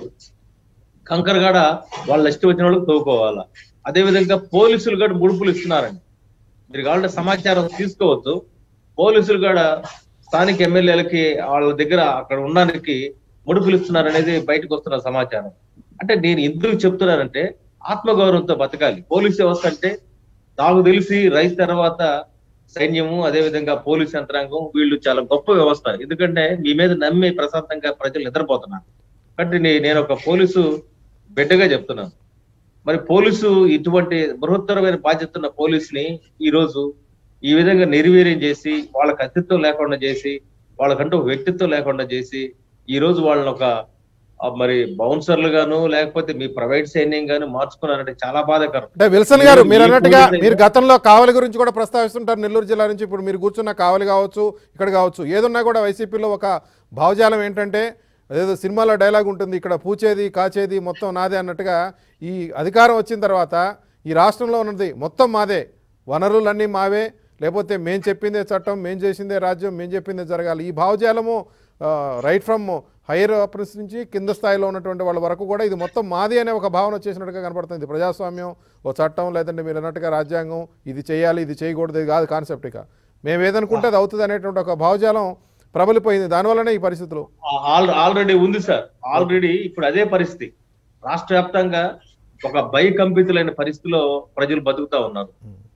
కంకర కూడా వాళ్ళ ఇష్టం వచ్చిన వాళ్ళకి తవ్వుకోవాలా అదే విధంగా పోలీసులు కూడా ముడుపులు ఇస్తున్నారండి మీరు కావాలంటే సమాచారం తీసుకోవచ్చు పోలీసులు కూడా స్థానిక ఎమ్మెల్యేలకి వాళ్ళ దగ్గర అక్కడ ఉండడానికి ముడుపులు ఇస్తున్నారు అనేది బయటకు వస్తున్న సమాచారం అంటే నేను ఎందుకు చెప్తున్నానంటే ఆత్మగౌరవంతో బతకాలి పోలీస్ వ్యవస్థ అంటే నాకు తెలిసి రైతు తర్వాత సైన్యము అదే విధంగా పోలీస్ యంత్రాంగం వీళ్ళు చాలా గొప్ప వ్యవస్థ ఎందుకంటే మీ మీద నమ్మి ప్రశాంతంగా ప్రజలు నిద్రపోతున్నారు కాబట్టి నే- నేను ఒక పోలీసు బిడ్డగా చెప్తున్నాను మరి పోలీసు ఇటువంటి బృహత్తరమైన బాధ్యత ఉన్న పోలీసుని ఈ రోజు ఈ విధంగా నిర్వీర్యం చేసి వాళ్ళకి అస్తిత్వం లేకుండా చేసి వాళ్ళకంటూ ఒక వ్యక్తిత్వం లేకుండా చేసి ఈ రోజు వాళ్ళని ఒక ఆ, మరి బౌన్సర్లు గాను లేకపోతే మీ ప్రైవేట్ సైన్యం గాను మార్చుకున్నారంటే చాలా బాధాకరం
అంటే విల్సన్ గారు
ఈ
మీరు అన్నట్టుగా
పోలీసు
మీరు గతంలో కావలి గురించి కూడా ప్రస్తావిస్తుంటారు నెల్లూరు జిల్లా నుంచి ఇప్పుడు మీరు కూర్చున్న కావలి కావచ్చు ఇక్కడ కావచ్చు ఏదున్నా కూడా వైసీపీలో ఒక భావజాలం ఏంటంటే అదేదో సినిమాలో డైలాగ్ ఉంటుంది ఇక్కడ పూచేది కాచేది మొత్తం నాదే అన్నట్టుగా ఈ అధికారం వచ్చిన తర్వాత ఈ రాష్ట్రంలో ఉన్నది మొత్తం మాదే వనరులన్నీ మావే లేకపోతే మేం చెప్పిందే చట్టం మేం చేసిందే రాజ్యం మేం చెప్పిందే జరగాలి ఈ భావజాలము రైట్ ఫ్రమ్ హైయర్ ఆఫీస్ నుంచి కింద స్థాయిలో ఉన్నటువంటి వాళ్ళ వరకు కూడా ఇది మొత్తం మాది అనే ఒక భావన వచ్చేసినట్టుగా కనపడుతుంది ఇది ప్రజాస్వామ్యం ఓ చట్టం లేదంటే మీరు అన్నట్టుగా రాజ్యాంగం ఇది చేయాలి ఇది చేయకూడదు ఇది కాదు కాన్సెప్ట్ ఇక మేము ఏదనుకుంటే అది అవుతుంది అనేటువంటి ఒక భావజాలం ప్రబలిపోయింది దానివల్లనే ఈ పరిస్థితులు
ఆల్ ఆల్రెడీ ఉంది సార్ ఆల్రెడీ ఇప్పుడు అదే పరిస్థితి రాష్ట్ర వ్యాప్తంగా ఒక భయకంపితులైన పరిస్థితిలో ప్రజలు బతుకుతా ఉన్నారు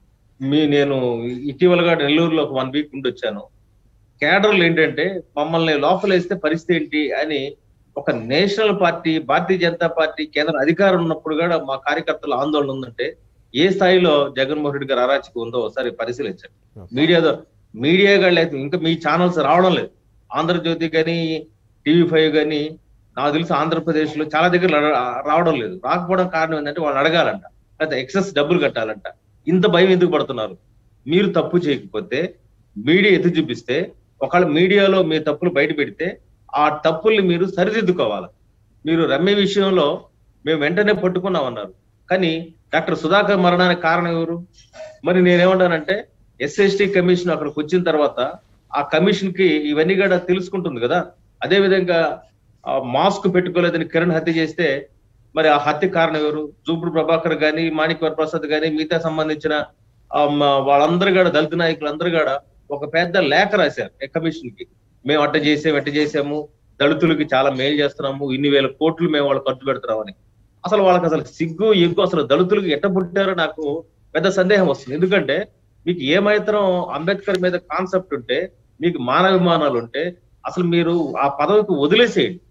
మీ నేను ఇటీవలగా నెల్లూరులో ఒక వన్ వీక్ ఉండి వచ్చాను కేడర్లు ఏంటంటే మమ్మల్ని లోపలేస్తే పరిస్థితి ఏంటి అని ఒక national party Bharatiya Janata party కేంద్ర అధికారం ఉన్నప్పుడు కూడా మా కార్యకర్తల ఆందోళన ఉందంటే ఏ స్థాయిలో జగన్మోహన్ రెడ్డి గారు అరాచకం ఉందో ఒకసారి పరిశీలించండి మీడియాలో మీడియా లేదు ఇంకా మీ ఛానల్స్ రావడం లేదు ఆంధ్రజ్యోతి కానీ టీవీ ఫైవ్ కానీ నాకు తెలిసి ఆంధ్రప్రదేశ్ లో చాలా దగ్గర రా- రావడం లేదు రాకపోవడం కారణం ఏంటంటే వాళ్ళు అడగాలంట లేకపోతే ఎక్సెస్ డబ్బులు కట్టాలంట ఇంత భయం ఎందుకు పడుతున్నారు మీరు తప్పు చేయకపోతే మీడియా ఎత్తి చూపిస్తే ఒకవేళ మీడియాలో మీ తప్పులు బయట పెడితే ఆ తప్పుల్ని మీరు సరిదిద్దుకోవాలి మీరు రమ్య విషయంలో మేము వెంటనే పట్టుకున్నామన్నారు కానీ డాక్టర్ సుధాకర్ మరణానికి కారణం ఎవరు మరి నేనేమంటానంటే ఎస్ఎస్టీ కమిషన్ అక్కడికి వచ్చిన తర్వాత ఆ కమిషన్ కి ఇవన్నీ కూడా తెలుసుకుంటుంది కదా అదే విధంగా ఆ మాస్క్ పెట్టుకోలేదని కిరణ్ హత్య చేస్తే మరి ఆ హత్య కారణం ఎవరు జూపుడు ప్రభాకర్ గాని మాణిక్ ప్రసాద్ గాని మిగతా సంబంధించిన ఆ, మ- వాళ్ళందరూ కూడా దళిత నాయకులందరూ కూడా ఒక పెద్ద లేఖ రాశారు ఏ కమిషన్ కి మేము అట్ట చేసాము ఎట్ట చేసాము దళితులకి చాలా మేలు చేస్తున్నాము ఇన్ని వేల కోట్లు మేము వాళ్ళు ఖర్చు పెడుతున్నామని అసలు వాళ్ళకి అసలు సిగ్గు ఎగ్గు అసలు దళితులకి ఎట్ట పుట్టారో నాకు పెద్ద సందేహం వస్తుంది ఎందుకంటే మీకు ఏమాత్రం అంబేద్కర్ మీద కాన్సెప్ట్ ఉంటే మీకు మానవిమానాలు ఉంటే అసలు మీరు ఆ పదవికి వదిలేసేయండి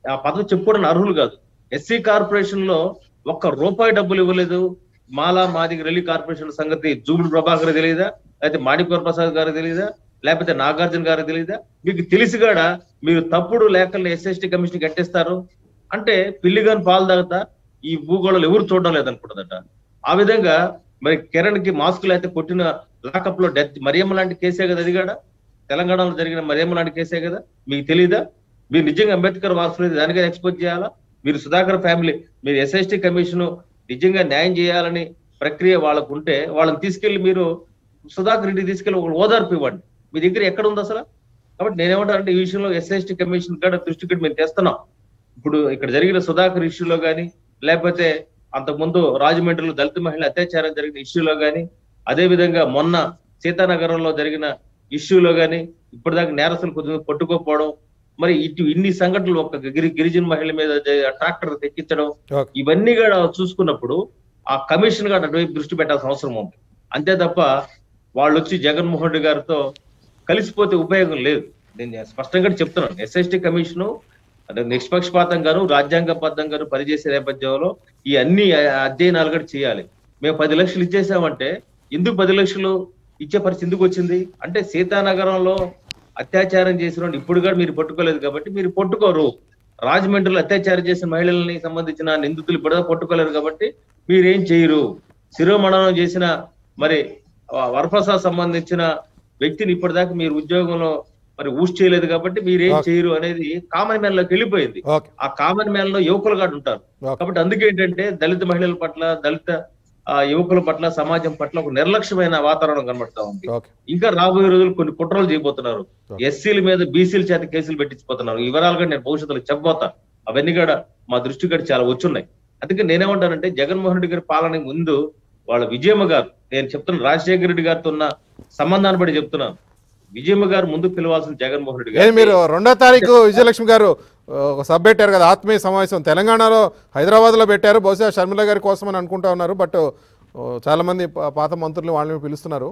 ఆ పదవి చెప్పుకోవడానికి అర్హులు కాదు ఎస్సీ కార్పొరేషన్ లో ఒక్క రూపాయి డబ్బులు ఇవ్వలేదు మాలా మాదిగ రెల్లి కార్పొరేషన్ సంగతి జూబుడు ప్రభాకర్ తెలియదా లేకపోతే మాణిక్వర్ ప్రసాద్ గారు తెలియదా లేకపోతే నాగార్జున గారు తెలియదా మీకు తెలిసి కూడా మీరు తప్పుడు లేఖల్ని ఎస్ఎస్టీ కమిషన్ కట్టేస్తారు అంటే పిల్లిగాని పాలు తాగుతా ఈ భూగోళాలు ఎవరు చూడడం లేదనుకుంటుందట ఆ విధంగా మరి కిరణ్ కి మాస్కులు అయితే కొట్టిన లాకప్ లో డెత్ మరియమ్మ లాంటి కేసే కదా అది కూడా తెలంగాణలో జరిగిన మరియమ్మ లాంటి కేసే కదా మీకు తెలియదా మీరు నిజంగా అంబేద్కర్ వారసులు దానిగా ఎక్స్పోజ్ చేయాలా మీరు సుధాకర్ ఫ్యామిలీ మీరు ఎస్ఎస్టీ కమిషన్ నిజంగా న్యాయం చేయాలని ప్రక్రియ వాళ్ళకు ఉంటే వాళ్ళని తీసుకెళ్లి మీరు సుధాకర్ రెడ్డి తీసుకెళ్లి ఒక ఓదార్పు ఇవ్వండి మీ దగ్గర ఎక్కడ ఉంది అసలు కాబట్టి నేనేమంటానంటే ఈ విషయంలో ఎస్ఎస్టీ కమిషన్ కూడా దృష్టి కూడా మేము తెస్తున్నాం ఇప్పుడు ఇక్కడ జరిగిన సుధాకర్ ఇష్యూలో గానీ లేకపోతే అంతకుముందు రాజమండ్రిలో దళిత మహిళ అత్యాచారం జరిగిన ఇష్యూలో గానీ అదే విధంగా మొన్న సీతానగరంలో జరిగిన ఇష్యూలో గానీ ఇప్పటిదాకా నేరస్తులు కొద్దిగా పట్టుకోకపోవడం మరి ఇటు ఇన్ని సంఘటనలు ఒక గిరి గిరిజన మహిళ మీద జ- ట్రాక్టర్ తెక్కించడం
ఓకే
ఇవన్నీ కూడా చూసుకున్నప్పుడు ఆ కమిషన్ గారు అటువైపు దృష్టి పెట్టాల్సిన అవసరం ఉంది అంతే తప్ప వాళ్ళు వచ్చి జగన్మోహన్ రెడ్డి గారితో కలిసిపోతే ఉపయోగం లేదు నేను స్పష్టంగా చెప్తున్నాను ఎస్ఎస్టీ కమిషన్ అంటే నిష్పక్షపాతంగాను రాజ్యాంగబద్ధంగాను పనిచేసే నేపథ్యంలో ఈ అన్ని అధ్యయనాలు కూడా చేయాలి మేము పది లక్షలు ఇచ్చేసామంటే ఎందుకు పది లక్షలు ఇచ్చే పరిస్థితి ఎందుకు వచ్చింది అంటే సీతానగరంలో అత్యాచారం చేసిన వాళ్ళు ఇప్పుడు కూడా మీరు పట్టుకోలేదు కాబట్టి మీరు పట్టుకోరు రాజమండ్రిలో అత్యాచారం చేసిన మహిళల్ని సంబంధించిన నిందితులు ఇప్పుడు పట్టుకోలేరు కాబట్టి మీరేం చేయరు శిరోమణనం చేసిన మరి ఆ వరప్రసాద్ సంబంధించిన వ్యక్తిని ఇప్పటిదాకా మీరు ఉద్యోగంలో మరి ఊసి చేయలేదు కాబట్టి మీరేం
Okay.
చేయరు అనేది కామన్ మ్యాన్ లోకి వెళ్ళిపోయింది
ఓకే
ఆ కామన్ మ్యాన్ లో యువకులు కూడా ఉంటారు
Okay.
కాబట్టి అందుకేంటంటే దళిత మహిళల పట్ల దళిత ఆ, యువకుల పట్ల సమాజం పట్ల ఒక నిర్లక్ష్యమైన వాతావరణం కనబడతా ఉంది
ఓకే
ఇంకా రాబోయే రోజులు కొన్ని కుట్రలు చేయబోతున్నారు
Okay.
ఎస్సీల మీద బీసీల చేత కేసులు పెట్టించిపోతున్నారు ఈ వివరాలు కూడా నేను భవిష్యత్తులో చెప్పబోతా అవన్నీ కూడా మా దృష్టి కూడా చాలా వచ్చున్నాయి అందుకే నేనేమంటానంటే జగన్మోహన్ రెడ్డి గారి పాలన ముందు వాళ్ళ విజయమ్మ గారు నేను చెప్తున్నా రాజశేఖర రెడ్డి గారితో ఉన్న సంబంధాన్ని బట్టి చెప్తున్నాను విజయమ్మ గారు ముందు పిలవాల్సిన జగన్మోహన్ రెడ్డి
ఏది
గారు
మీరు రెండో తారీఖు విజయలక్ష్మి గారు ఆ, ఒక సభ పెట్టారు కదా ఆత్మీయ సమావేశం తెలంగాణలో హైదరాబాద్లో పెట్టారు బహుశా షర్మిల గారి కోసం అని అనుకుంటా ఉన్నారు బట్ ఆ, చాలా మంది పా- పాత మంత్రులు వాళ్ళని పిలుస్తున్నారు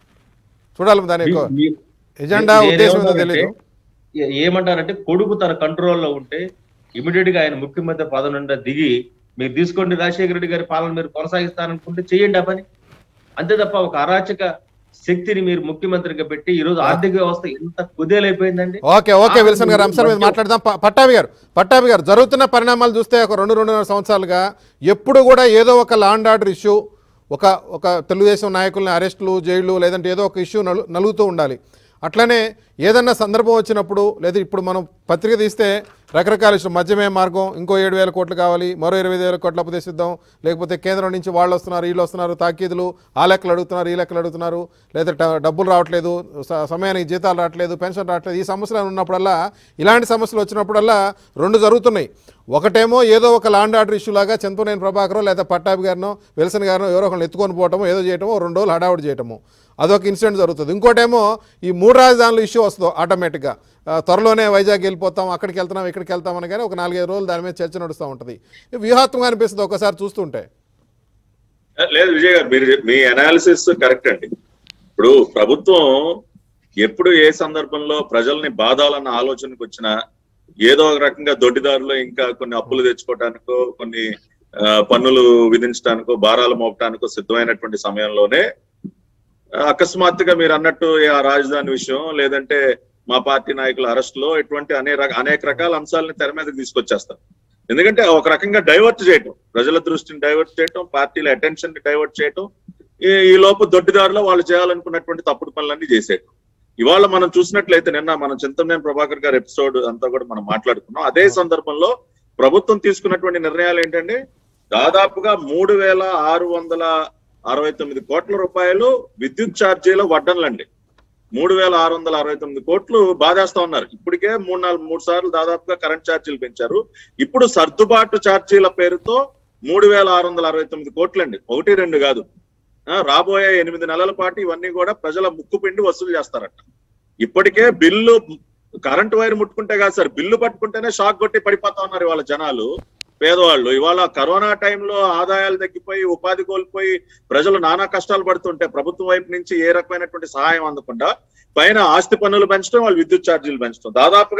చూడాలి దాని యొక్క
మీ-
ఎజెండా
నేను
ఉద్దేశం ఏందో
ఏమంటానంటే,
తెలియదు
ఏ- ఏమంటారంటే కొడుకు తన కంట్రోల్లో ఉంటే ఇమీడియట్ గా ఆయన ముఖ్యమంత్రి పదవి నుండి దిగి మీరు తీసుకోండి రాజశేఖర రెడ్డి గారి పాలన మీరు కొనసాగిస్తారనుకుంటే చేయండి ఆ పని అంతే తప్ప ఒక అరాచక శక్తిని మీరు ముఖ్యమంత్రిగా పెట్టి ఈ రోజు ఆర్థిక వ్యవస్థ ఎంత కుదేలైపోయిందండి
ఓకే ఓకే విల్సన్ గారు అంశాల మీద మాట్లాడదాం ప- పట్టాభి గారు పట్టాభి గారు జరుగుతున్న పరిణామాలు చూస్తే ఒక రెండు రెండున్నర సంవత్సరాలుగా ఎప్పుడు కూడా ఏదో ఒక లాండ్ ఆర్డర్ ఇష్యూ ఒక ఒక తెలుగుదేశం నాయకుల్ని అరెస్టులు జైళ్ళు లేదంటే ఏదో ఒక ఇష్యూ నలు నలుగుతూ ఉండాలి అట్లనే ఏదన్నా సందర్భం వచ్చినప్పుడు లేదా ఇప్పుడు మనం పత్రిక తీస్తే రకరకాల ఇష్యూ మధ్యమే మార్గం ఇంకో ఏడు వేల కోట్లు కావాలి మరో ఇరవై వేల కోట్లు అప్పు లేకపోతే కేంద్రం నుంచి వాళ్ళు వస్తున్నారు వీళ్ళు వస్తున్నారు తాకీదులు ఆ లెక్కలు అడుగుతున్నారు ఈ లెక్కలు అడుగుతున్నారు లేదా ట- డబ్బులు రావట్లేదు స- సమయానికి జీతాలు రావట్లేదు పెన్షన్ రావట్లేదు ఈ సమస్యలు ఉన్నప్పుడల్లా ఇలాంటి సమస్యలు వచ్చినప్పుడల్లా రెండు జరుగుతున్నాయి ఒకటేమో ఏదో ఒక లాండ్ ఆర్డర్ ఇష్యూ లాగా చంద్రనేని ప్రభాకరో లేదా పట్టాభి గారినో విల్సన్ గారినో ఎవరో ఒకరిని ఎత్తుకొని పోవటమో ఏదో చేయటమో రెండు రోజులు హడావుడి చేయటము అదొక ఇన్సిడెంట్ జరుగుతుంది ఇంకోటేమో ఈ మూడు రాజధానుల ఇష్యూ వస్తుంది ఆటోమేటిక్గా ఆ, త్వరలోనే వైజాగ్ వెళ్ళిపోతాం అక్కడికి వెళ్తున్నాం ఇక్కడికి వెళ్తాం అని కానీ ఒక నాలుగైదు రోజులు దాని మీద చర్చ నడుస్తూ ఉంటుంది ఇది వ్యూహాత్మకంగా అనిపిస్తుంది ఒకసారి చూస్తుంటే
లేదు విజయ్ గారు మీరు మీ అనాలిసిస్ కరెక్ట్ అండి ఇప్పుడు ప్రభుత్వం ఎప్పుడు ఏ సందర్భంలో ప్రజల్ని బాధాలన్న ఆలోచనకు వచ్చినా ఏదో ఒక రకంగా దొడ్డిదారులు ఇంకా కొన్ని అప్పులు తెచ్చుకోవటానికో కొన్ని ఆ, పన్నులు విధించడానికో భారాలు మోపటానికో సిద్ధమైనటువంటి సమయంలోనే ఆ, అకస్మాత్తుగా మీరు అన్నట్టు ఆ రాజధాని విషయం లేదంటే మా పార్టీ నాయకుల అరెస్ట్ లో ఇటువంటి అనేక రక- అనేక రకాల అంశాలను తెర మీదకి తీసుకొచ్చేస్తారు ఎందుకంటే ఒక రకంగా డైవర్ట్ చేయటం ప్రజల దృష్టిని డైవర్ట్ చేయటం పార్టీల అటెన్షన్ ని డైవర్ట్ చేయటం ఈ ఈ లోపు దొడ్డిదారిలో వాళ్ళు చేయాలనుకున్నటువంటి తప్పుడు పనులన్నీ చేసేయటం ఇవాళ మనం చూసినట్లయితే నిన్న మనం చింతమనేని ప్రభాకర్ గారి ఎపిసోడ్ అంతా కూడా మనం మాట్లాడుకున్నాం అదే సందర్భంలో ప్రభుత్వం తీసుకున్నటువంటి నిర్ణయాలు ఏంటంటే దాదాపుగా మూడు వేల ఆరు వందల అరవై తొమ్మిది కోట్ల రూపాయలు విద్యుత్ ఛార్జీల వడ్డనలండి మూడు వేల ఆరు వందల అరవై తొమ్మిది కోట్లు బాధేస్తా ఉన్నారు ఇప్పటికే మూడు నాలుగు మూడు సార్లు దాదాపుగా కరెంట్ ఛార్జీలు పెంచారు ఇప్పుడు సర్దుబాటు ఛార్జీల పేరుతో మూడు వేల ఆరు వందల అరవై తొమ్మిది కోట్లండి ఒకటి రెండు కాదు ఆ, రాబోయే ఎనిమిది నెలల పాటు ఇవన్నీ కూడా ప్రజల ముక్కు పిండి వసూలు చేస్తారట ఇప్పటికే బిల్లు కరెంట్ వైర్ ముట్టుకుంటే కాదు సార్ బిల్లు పట్టుకుంటేనే షాక్ కొట్టి పడిపోతా ఉన్నారు ఇవాళ జనాలు పేదవాళ్ళు ఇవాళ కరోనా టైంలో ఆదాయాలు తగ్గిపోయి ఉపాధి కోల్పోయి ప్రజలు నానా కష్టాలు పడుతుంటే ప్రభుత్వం వైపు నుంచి ఏ రకమైనటువంటి సహాయం అందకుండా పైన ఆస్తి పన్నులు పెంచడం వాళ్ళు విద్యుత్ ఛార్జీలు పెంచడం దాదాపుగా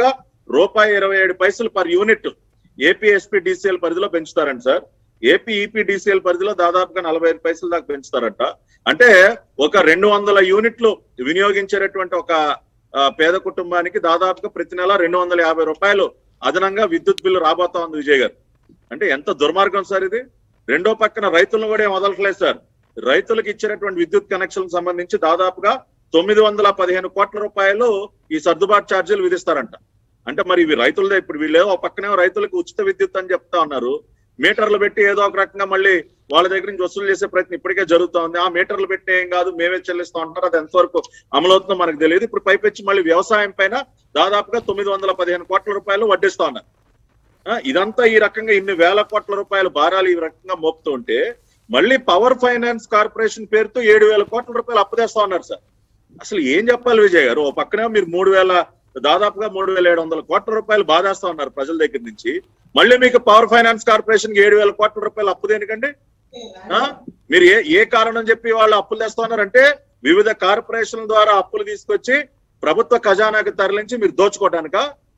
రూపాయి ఇరవై ఏడు పైసలు per unit AP SP DCL పరిధిలో పెంచుతారంట సార్ ఏపీ ఈపీ డిసిఎల్ పరిధిలో దాదాపుగా నలభై ఐదు పైసలు దాకా పెంచుతారట అంటే ఒక రెండు వందల యూనిట్లు వినియోగించేటటువంటి ఒక ఆ, పేద కుటుంబానికి దాదాపుగా ప్రతి నెల రెండు వందల యాభై రూపాయలు అదనంగా విద్యుత్ బిల్లు రాబోతా ఉంది విజయ్ గారు అంటే ఎంత దుర్మార్గం సార్ ఇది రెండో పక్కన రైతులను కూడా ఏం వదలట్లేదు సార్ రైతులకు ఇచ్చినటువంటి విద్యుత్ కనెక్షన్ సంబంధించి దాదాపుగా తొమ్మిది వందల పదిహేను కోట్ల రూపాయలు ఈ సర్దుబాటు ఛార్జీలు విధిస్తారంట అంటే మరి ఇవి రైతులదే ఇప్పుడు వీళ్ళు ఒక పక్కనే రైతులకు ఉచిత విద్యుత్ అని చెప్తా ఉన్నారు మీటర్లు పెట్టి ఏదో ఒక రకంగా మళ్ళీ వాళ్ళ దగ్గర నుంచి వసూలు చేసే ప్రయత్నం ఇప్పటికే జరుగుతా ఉంది ఆ మీటర్లు పెట్టి ఏం కాదు మేమే చెల్లిస్తాం అంటారు అది ఎంతవరకు అమలవుతుందో మనకు తెలియదు ఇప్పుడు పైపెచ్చి మళ్ళీ వ్యవసాయం పైన దాదాపుగా తొమ్మిది వందల పదిహేను కోట్ల రూపాయలు వడ్డిస్తా ఉన్నారు ఆ, ఇదంతా ఈ రకంగా ఇన్ని వేల కోట్ల రూపాయల భారాలు ఈ రకంగా మోపుతూ ఉంటే మళ్ళీ పవర్ ఫైనాన్స్ కార్పొరేషన్ పేరుతో ఏడు వేల కోట్ల రూపాయలు అప్పు తెస్తా ఉన్నారు సార్ అసలు ఏం చెప్పాలి విజయ్ గారు ఓ పక్కనే మీరు మూడు వేల దాదాపుగా మూడు వేల ఏడు వందల కోట్ల రూపాయలు బాధేస్తా ఉన్నారు ప్రజల దగ్గర నుంచి మళ్ళీ మీకు పవర్ ఫైనాన్స్ కార్పొరేషన్ ఏడు వేల కోట్ల రూపాయలు అప్పు దేనికండి ఆ? మీరు ఏ ఏ కారణం చెప్పి వాళ్ళు అప్పులు తెస్తా ఉన్నారంటే వివిధ కార్పొరేషన్ల ద్వారా అప్పులు తీసుకొచ్చి ప్రభుత్వ ఖజానాకి తరలించి మీరు దోచుకోవడానిక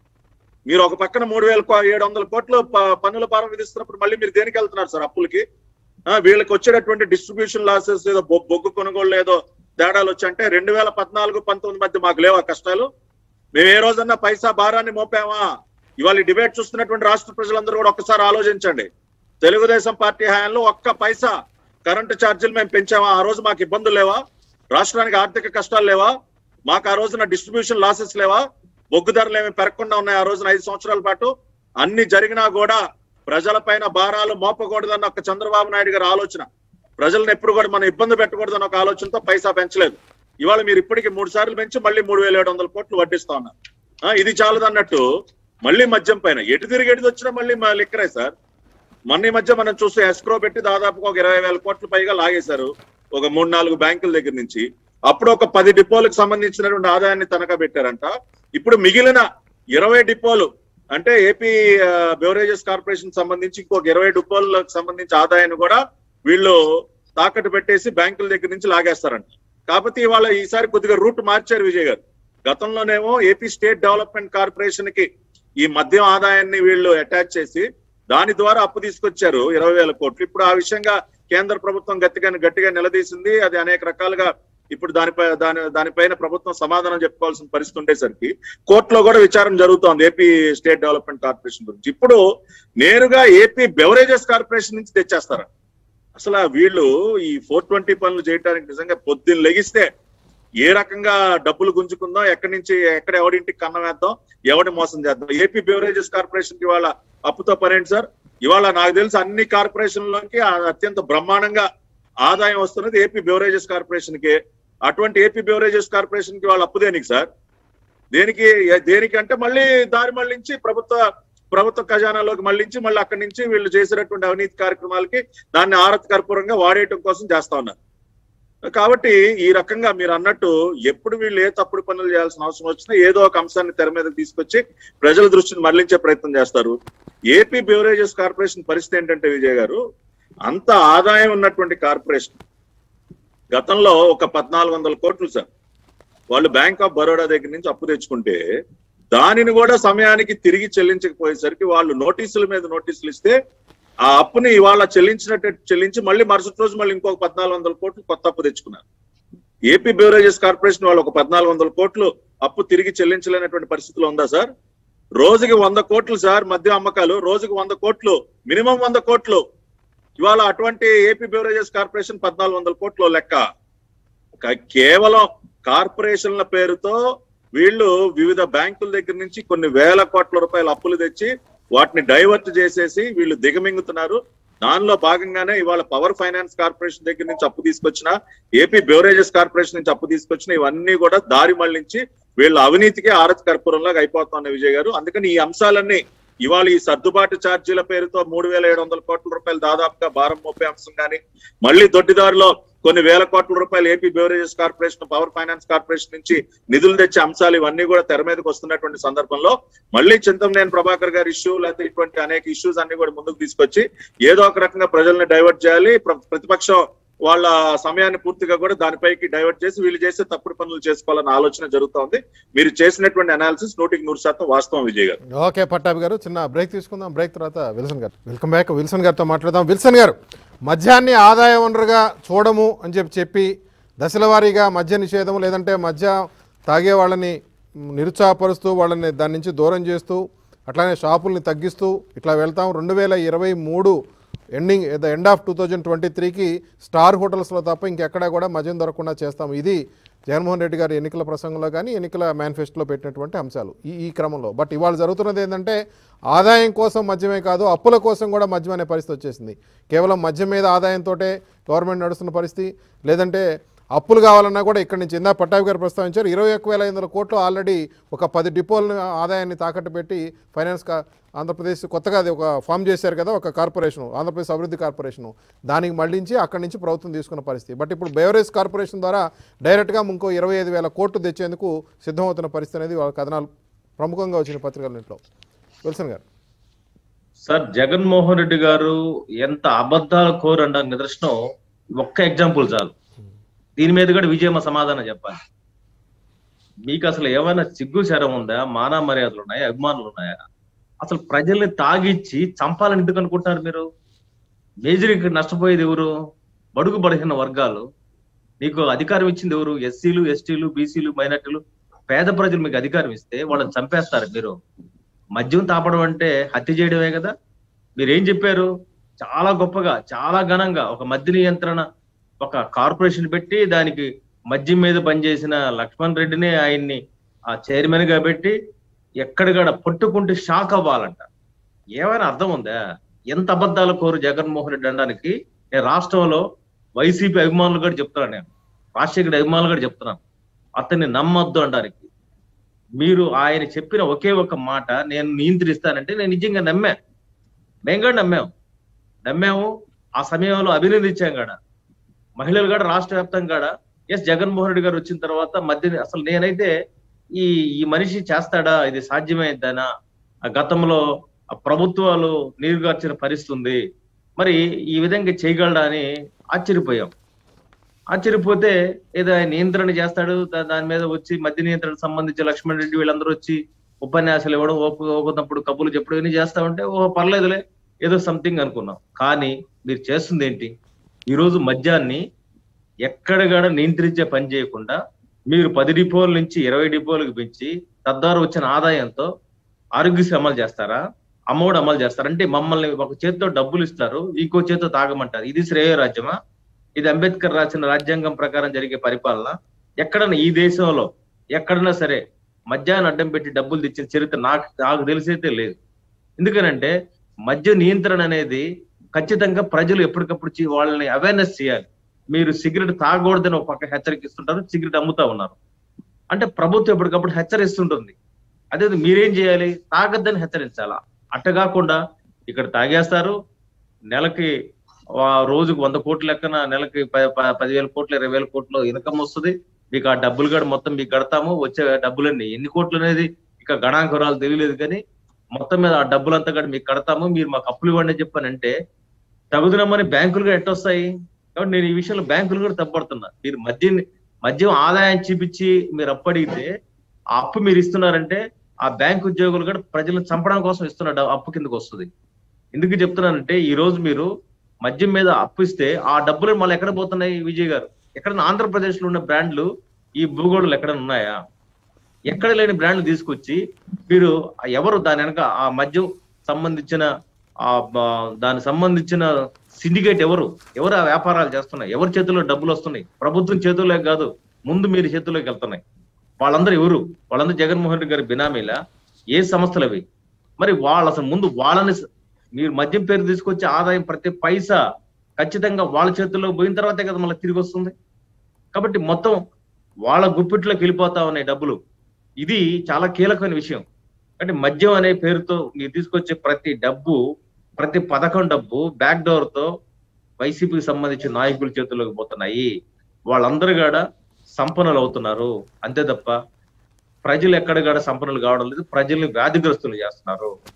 మీరు ఒక పక్కన మూడు వేల ఏడు వందల కోట్లు ప- పన్నుల భారం విధిస్తున్నప్పుడు మళ్ళీ మీరు దేనికి వెళ్తున్నారు సార్ అప్పులకి ఆ, వీళ్ళకి వచ్చేటటువంటి డిస్ట్రిబ్యూషన్ లాసెస్ ఏదో బొ- బొగ్గు కొనుగోలు ఏదో తేడాలు వచ్చంటే రెండు వేల పద్నాలుగు పంతొమ్మిది మధ్య మాకు లేవా కష్టాలు మేము ఏ రోజన్నా పైసా భారాన్ని మోపామా ఇవాళ ఈ డిబేట్ చూస్తున్నటువంటి రాష్ట్ర ప్రజలందరూ కూడా ఒక్కసారి ఆలోచించండి తెలుగుదేశం పార్టీ హయాంలో ఒక్క పైసా కరెంటు ఛార్జీలు మేము పెంచామా ఆ రోజు మాకు ఇబ్బందులు లేవా రాష్ట్రానికి ఆర్థిక కష్టాలు లేవా మాకు ఆ రోజున డిస్ట్రిబ్యూషన్ లాసెస్ లేవా బొగ్గు ధరలు ఏమి పెరగకుండా ఉన్నాయి ఆ రోజున ఐదు సంవత్సరాల పాటు అన్ని జరిగినా కూడా ప్రజలపైన భారాలు మోపకూడదన్న ఒక చంద్రబాబు నాయుడు గారి ఆలోచన ప్రజలను ఎప్పుడు కూడా మనం ఇబ్బంది పెట్టకూడదన్న ఒక ఆలోచనతో పైసా పెంచలేదు ఇవాళ మీరు ఇప్పటికి మూడు సార్లు పెంచి మళ్ళీ మూడు వేల ఏడు వందల కోట్లు వడ్డిస్తా ఉన్నారు ఆ, ఇది చాలదన్నట్టు మళ్ళీ మద్యం పైన ఎటు తిరిగి ఎటు వచ్చినా మళ్ళీ మా లిక్కరే సార్ మొన్న ఈ మధ్య మనం చూస్తే ఎస్క్రో పెట్టి దాదాపుగా ఒక ఇరవై వేల కోట్ల పైగా లాగేశారు ఒక మూడు నాలుగు బ్యాంకుల దగ్గర నుంచి అప్పుడు ఒక పది డిపోలకు సంబంధించినటువంటి ఆదాయాన్ని తనఖా పెట్టారంట ఇప్పుడు మిగిలిన ఇరవై డిపోలు అంటే ఏపీ బెవరేజెస్ కార్పొరేషన్ సంబంధించి ఇంకొక ఇరవై డిపోలకు సంబంధించి ఆదాయాన్ని కూడా వీళ్ళు తాకట్టు పెట్టేసి బ్యాంకుల దగ్గర నుంచి లాగేస్తారంట కాకపోతే ఇవాళ ఈసారి కొద్దిగా రూట్ మార్చారు విజయ్ గారు గతంలోనేమో ఏపీ స్టేట్ డెవలప్మెంట్ కార్పొరేషన్ కి ఈ మద్యం ఆదాయాన్ని వీళ్ళు అటాచ్ చేసి దాని ద్వారా అప్పు తీసుకొచ్చారు ఇరవై వేల కోట్లు ఇప్పుడు ఆ విషయంగా కేంద్ర ప్రభుత్వం గట్టిగా గట్టిగా నిలదీసింది అది అనేక రకాలుగా ఇప్పుడు దానిపై దాని దానిపైన ప్రభుత్వం సమాధానం చెప్పుకోవాల్సిన పరిస్థితి ఉండేసరికి కోర్టులో కూడా విచారణ జరుగుతోంది ఏపీ స్టేట్ డెవలప్మెంట్ కార్పొరేషన్ గురించి ఇప్పుడు నేరుగా ఏపీ బెవరేజెస్ కార్పొరేషన్ నుంచి తెచ్చేస్తారు అసలు వీళ్ళు ఈ ఫోర్ ట్వంటీ పనులు చేయడానికి నిజంగా పొద్దున్న లెగిస్తే ఏ రకంగా డబ్బులు గుంజుకుందాం ఎక్కడి నుంచి ఎక్కడ ఎవడింటికి కన్నం వేద్దాం ఎవడి మోసం చేద్దాం ఏపీ బెవరేజెస్ కార్పొరేషన్ కి ఇవాళ అప్పుతో పనేంటి సార్ ఇవాళ నాకు తెలిసి అన్ని కార్పొరేషన్లకి అత్యంత బ్రహ్మాండంగా ఆదాయం వస్తున్నది ఏపీ బెవరేజెస్ కార్పొరేషన్ కి అటువంటి ఏపీ బెవరేజెస్ కార్పొరేషన్ కి వాళ్ళ అప్పు దేనికి సార్ దేనికి దేనికి అంటే మళ్ళీ దారి మళ్ళించి ప్రభుత్వ ప్రభుత్వ ఖజానాలోకి మళ్ళించి మళ్ళీ అక్కడి నుంచి వీళ్ళు చేసినటువంటి అవినీతి కార్యక్రమాలకి దాన్ని ఆరత్ కర్పూరంగా వాడేయటం కోసం చేస్తా ఉన్నారు కాబట్టి ఈ రకంగా మీరు అన్నట్టు ఎప్పుడు వీళ్ళు ఏ తప్పుడు పనులు చేయాల్సిన అవసరం వచ్చినా ఏదో ఒక అంశాన్ని తెర మీద తీసుకొచ్చి ప్రజల దృష్టిని మళ్లించే ప్రయత్నం చేస్తారు ఏపీ బెవరేజెస్ కార్పొరేషన్ పరిస్థితి ఏంటంటే విజయ్ గారు అంత ఆదాయం ఉన్నటువంటి కార్పొరేషన్ గతంలో ఒక పద్నాలుగు వందల కోట్లు సార్ వాళ్ళు బ్యాంక్ ఆఫ్ బరోడా దగ్గర నుంచి అప్పు తెచ్చుకుంటే దానిని కూడా సమయానికి తిరిగి చెల్లించకపోయేసరికి వాళ్ళు నోటీసుల మీద నోటీసులు ఇస్తే ఆ అప్పుని ఇవాళ చెల్లించినట్టు చెల్లించి మళ్ళీ మరుసటి రోజు మళ్ళీ ఇంకొక పద్నాలుగు వందల కోట్లు కొత్త అప్పు తెచ్చుకున్నారు ఏపీ బెవరేజెస్ కార్పొరేషన్ వాళ్ళు ఒక పద్నాలుగు వందల కోట్లు అప్పు తిరిగి చెల్లించలేనటువంటి పరిస్థితిలో ఉందా సార్ రోజుకి వంద కోట్లు సార్ మద్య అమ్మకాలు రోజుకి వంద కోట్లు మినిమం వంద కోట్లు ఇవాళ అటువంటి ఏపీ బెవరేజెస్ కార్పొరేషన్ పద్నాలుగు వందల కోట్లు లెక్క క- కేవలం కార్పొరేషన్ల పేరుతో వీళ్ళు వివిధ బ్యాంకుల దగ్గర నుంచి కొన్ని వేల కోట్ల రూపాయల అప్పులు తెచ్చి వాటిని డైవర్ట్ చేసేసి వీళ్ళు దిగమింగుతున్నారు దానిలో భాగంగానే ఇవాళ పవర్ ఫైనాన్స్ కార్పొరేషన్ దగ్గర నుంచి అప్పు తీసుకొచ్చిన ఏపీ బెవరేజెస్ కార్పొరేషన్ నుంచి అప్పు తీసుకొచ్చిన ఇవన్నీ కూడా దారి మళ్లించి వీళ్ళ అవినీతికి ఆరతి కర్పూరంలాగా అయిపోతున్న విజయ్ గారు అందుకని ఈ అంశాలన్నీ ఇవాళ ఈ సర్దుబాటు ఛార్జీల పేరుతో మూడు వేల ఏడు వందల కోట్ల రూపాయలు దాదాపుగా భారం మోపే అంశం కానీ మళ్ళీ దొడ్డిదారిలో కొన్ని వేల కోట్ల రూపాయలు AP beverages corporation power finance corporation నుంచి నిధులు తెచ్చే అంశాలు ఇవన్నీ కూడా తెర మీదకి వస్తున్నటువంటి సందర్భంలో మళ్ళీ చింతమనేని ప్రభాకర్ గారి ఇష్యూ లేకపోతే ఇటువంటి అనేక ఇష్యూస్ అన్ని కూడా ముందుకు తీసుకొచ్చి ఏదో ఒక రకంగా ప్రజల్ని డైవర్ట్ చేయాలి ప్ర- ప్రతిపక్షం
వాళ్ళ సమయాన్ని పూర్తిగా కూడా దానిపైకి డైవర్ట్ చేసి వీళ్ళు చేసే తప్పుడు పనులు చేసుకోవాలన్న ఆలోచన జరుగుతా ఉంది మీరు చేసినటువంటి అనాలిసిస్ నూటికి నూరు శాతం వాస్తవం విజయ్ గారు
ఓకే పట్టాభి గారు చిన్న బ్రేక్ తీసుకుందాం బ్రేక్ తర్వాత విల్సన్ గారు వెల్కమ్ బ్యాక్ విల్సన్ గారితో మాట్లాడదాం విల్సన్ గారు మద్యాన్ని ఆదాయ వనరుగా చూడము అని చెప్పి చెప్పి దశల వారీగా మద్య నిషేధం లేదంటే మద్య తాగే వాళ్ళని మ్, నిరుత్సాహపరుస్తూ వాళ్ళని దాని నుంచి దూరం చేస్తూ అట్లానే షాపుల్ని తగ్గిస్తూ ఇట్లా వెళ్తాం రెండు వేల ఇరవై మూడు ending the end of two thousand twenty త్రీకి స్టార్ హోటల్స్లో తప్ప ఇంకెక్కడా కూడా మద్యం దొరకకుండా చేస్తాం ఇది జగన్మోహన్ రెడ్డి గారి ఎన్నికల ప్రసంగంలో కానీ ఎన్నికల మేనిఫెస్టోలో పెట్టినటువంటి అంశాలు ఈ ఈ క్రమంలో బట్ ఇవాళ జరుగుతున్నది ఏంటంటే ఆదాయం కోసం మద్యమే కాదు అప్పుల కోసం కూడా మద్యం అనే పరిస్థితి వచ్చేసింది కేవలం మద్యం మీద ఆదాయంతో గవర్నమెంట్ నడుస్తున్న పరిస్థితి లేదంటే అప్పులు కావాలన్నా కూడా ఇక్కడి నుంచి ఇందా పట్టాభి గారు ప్రస్తావించారు ఇరవై ఒక్క వేల ఐదు వందల కోట్లు ఆల్రెడీ ఒక పది డిపోలను ఆదాయాన్ని తాకట్టు పెట్టి ఫైనాన్స్ కా ఆంధ్రప్రదేశ్ కొత్తగా అది ఒక ఫామ్ చేశారు కదా ఒక కార్పొరేషన్ ఆంధ్రప్రదేశ్ అభివృద్ధి కార్పొరేషన్ దానికి మళ్లించి అక్కడి నుంచి ప్రభుత్వం తీసుకున్న పరిస్థితి బట్ ఇప్పుడు బెవరేజ్ కార్పొరేషన్ ద్వారా డైరెక్ట్గా ఇంకో ఇరవై ఐదు వేల కోట్లు తెచ్చేందుకు సిద్ధమవుతున్న పరిస్థితి అనేది వాళ్ళ కథనాలు ప్రముఖంగా వచ్చిన పత్రికలన్నింటిలో విల్సన్ గారు
సార్ జగన్మోహన్ రెడ్డి గారు ఎంత అబద్ధాల కోరు అనడానికి నిదర్శనం ఒక్క ఎగ్జాంపుల్ చాలు దీని మీద కూడా విజయమ్మ సమాధానం చెప్పాలి మీకు అసలు ఏమైనా సిగ్గు శరం ఉందా మానా మర్యాదలు ఉన్నాయా అభిమానులు ఉన్నాయా అసలు ప్రజల్ని తాగిచ్చి చంపాలని ఎందుకు అనుకుంటున్నారు మీరు మేజర్కి నష్టపోయేది ఎవరు బడుగు బలహీన వర్గాలు మీకు అధికారం ఇచ్చింది ఎవరు ఎస్సీలు ఎస్టీలు బీసీలు మైనార్టీలు పేద ప్రజలు మీకు అధికారం ఇస్తే వాళ్ళని చంపేస్తారు మీరు మద్యం తాపడం అంటే హత్య చేయడమే కదా మీరేం చెప్పారు చాలా గొప్పగా చాలా ఘనంగా ఒక మద్య నియంత్రణ ఒక కార్పొరేషన్ పెట్టి దానికి మద్యం మీద పనిచేసిన లక్ష్మణ్ రెడ్డిని ఆయన్ని ఆ చైర్మన్ గా పెట్టి ఎక్కడికాడ పట్టుకుంటే షాక్ అవ్వాలంట ఏమైనా అర్థం ఉందా ఎంత అబద్ధాలు కోరు జగన్మోహన్ రెడ్డి అనడానికి నేను రాష్ట్రంలో వైసీపీ అభిమానులు కూడా చెప్తున్నాను నేను రాజశేఖర్ అభిమానులు కూడా చెప్తున్నాను అతన్ని నమ్మొద్దు అనడానికి మీరు ఆయన చెప్పిన ఒకే ఒక మాట నేను నియంత్రిస్తానంటే నేను నిజంగా నమ్మా మేము కూడా నమ్మాము నమ్మాము ఆ సమయంలో అభినందించాం కూడా మహిళలు కూడా రాష్ట్ర వ్యాప్తంగా కూడా ఎస్ జగన్మోహన్ రెడ్డి గారు వచ్చిన తర్వాత మధ్య అసలు నేనైతే ఈ ఈ మనిషి చేస్తాడా ఇది సాధ్యమైందనా ఆ గతంలో ఆ ప్రభుత్వాలు నీరుగార్చిన పరిస్థితి ఉంది మరి ఈ విధంగా చేయగలడా అని ఆశ్చర్యపోయాం ఆశ్చర్యపోతే ఏదో ఆయన నియంత్రణ చేస్తాడు దా- దాని మీద వచ్చి మద్య నియంత్రణ సంబంధించి లక్ష్మణ్ రెడ్డి వీళ్ళందరూ వచ్చి ఉపన్యాసాలు ఇవ్వడం ఒప్పుకున్నప్పుడు కబుర్లు చెప్పడం ఇవన్నీ చేస్తా ఉంటే ఓ పర్లేదులే ఏదో సంథింగ్ అనుకున్నాం కానీ మీరు చేస్తుంది ఏంటి ఈ రోజు మద్యాన్ని ఎక్కడగాడ నియంత్రించే పని చేయకుండా మీరు పది డిపోల నుంచి ఇరవై డిపోలకు పెంచి తద్వారా వచ్చిన ఆదాయంతో ఆరోగ్యశ్రీ అమలు చేస్తారా అమ్మఒడి అమలు చేస్తారా అంటే మమ్మల్ని ఒక చేతితో డబ్బులు ఇస్తారు ఇంకో చేతితో తాగమంటారు ఇది శ్రేయ రాజ్యమా ఇది అంబేద్కర్ రాసిన రాజ్యాంగం ప్రకారం జరిగే పరిపాలన ఎక్కడన్నా ఈ దేశంలో ఎక్కడన్నా సరే మద్యాన్ని అడ్డం పెట్టి డబ్బులు తెచ్చిన చరిత్ర నాకు నాకు తెలిసైతే లేదు ఎందుకనంటే మద్య నియంత్రణ అనేది ఖచ్చితంగా ప్రజలు ఎప్పటికప్పుడు చే- వాళ్ళని అవేర్నెస్ చేయాలి మీరు సిగరెట్ తాగకూడదని ఒక పక్క హెచ్చరికిస్తుంటారు సిగరెట్ అమ్ముతా ఉన్నారు అంటే ప్రభుత్వం ఎప్పటికప్పుడు హెచ్చరిస్తుంటుంది అదే మీరేం చేయాలి తాగద్దని హెచ్చరించాలా అట్ట కాకుండా ఇక్కడ తాగేస్తారు నెలకి ఆ రోజుకు వంద కోట్ల లెక్కన నెలకి ప- ప- పదివేల కోట్లు ఇరవై వేల కోట్లు ఇన్కమ్ వస్తుంది మీకు ఆ డబ్బులు కూడా మొత్తం మీకు కడతాము వచ్చే డబ్బులన్నీ ఎన్ని కోట్లు అనేది ఇక గణాంకరాలు తెలియలేదు కానీ మొత్తం మీద ఆ డబ్బులంతా కూడా మీకు కడతాము మీరు మాకు అప్పులు ఇవ్వండి అని చెప్పానంటే తగుదనమని బ్యాంకులుగా ఎట్టొస్తాయి కాబట్టి నేను ఈ విషయంలో బ్యాంకులు కూడా తప్పడుతున్నా మీరు మద్యం మద్యం ఆదాయం చూపించి మీరు అప్పు అడిగితే ఆ అప్పు మీరు ఇస్తున్నారంటే ఆ బ్యాంక్ ఉద్యోగులు కూడా ప్రజలను చంపడం కోసం ఇస్తున్న డ- అప్పు కిందకు వస్తుంది ఎందుకు చెప్తున్నానంటే ఈ రోజు మీరు మద్యం మీద అప్పు ఇస్తే ఆ డబ్బులు మళ్ళీ ఎక్కడ పోతున్నాయి విజయ్ గారు ఎక్కడ ఆంధ్రప్రదేశ్ లో ఉన్న బ్రాండ్లు ఈ భూగోళంలో ఎక్కడ ఉన్నాయా ఎక్కడ లేని బ్రాండ్లు తీసుకొచ్చి మీరు ఎవరు దాని వెనక ఆ మద్యం సంబంధించిన ఆ బ- దానికి సంబంధించిన సిండికేట్ ఎవరు ఎవరు ఆ వ్యాపారాలు చేస్తున్నాయి ఎవరి చేతుల్లో డబ్బులు వస్తున్నాయి ప్రభుత్వం చేతుల్లోకి కాదు ముందు మీరు చేతుల్లోకి వెళ్తున్నాయి వాళ్ళందరూ ఎవరు వాళ్ళందరూ జగన్మోహన్ రెడ్డి గారి బినామీలా ఏ సంస్థలు అవి మరి వాళ్ళు అసలు ముందు వాళ్ళని స- మీరు మద్యం పేరు తీసుకొచ్చి ఆదాయం ప్రతి పైసా ఖచ్చితంగా వాళ్ళ చేతుల్లో పోయిన తర్వాతే కదా మళ్ళీ తిరిగి వస్తుంది కాబట్టి మొత్తం వాళ్ళ గుప్పిట్లోకి వెళ్ళిపోతా ఉన్నాయి డబ్బులు ఇది చాలా కీలకమైన విషయం అంటే మద్యం అనే పేరుతో మీరు తీసుకొచ్చే ప్రతి డబ్బు ప్రతి పథకం డబ్బు బ్యాక్ డోర్ తో వైసీపీకి సంబంధించిన నాయకుల చేతుల్లోకి పోతున్నాయి వాళ్ళందరూ కూడా సంపన్నులు అవుతున్నారు అంతే తప్ప ప్రజలు ఎక్కడ కూడా సంపన్నులు కావడం లేదు ప్రజల్ని వ్యాధిగ్రస్తులు చేస్తున్నారు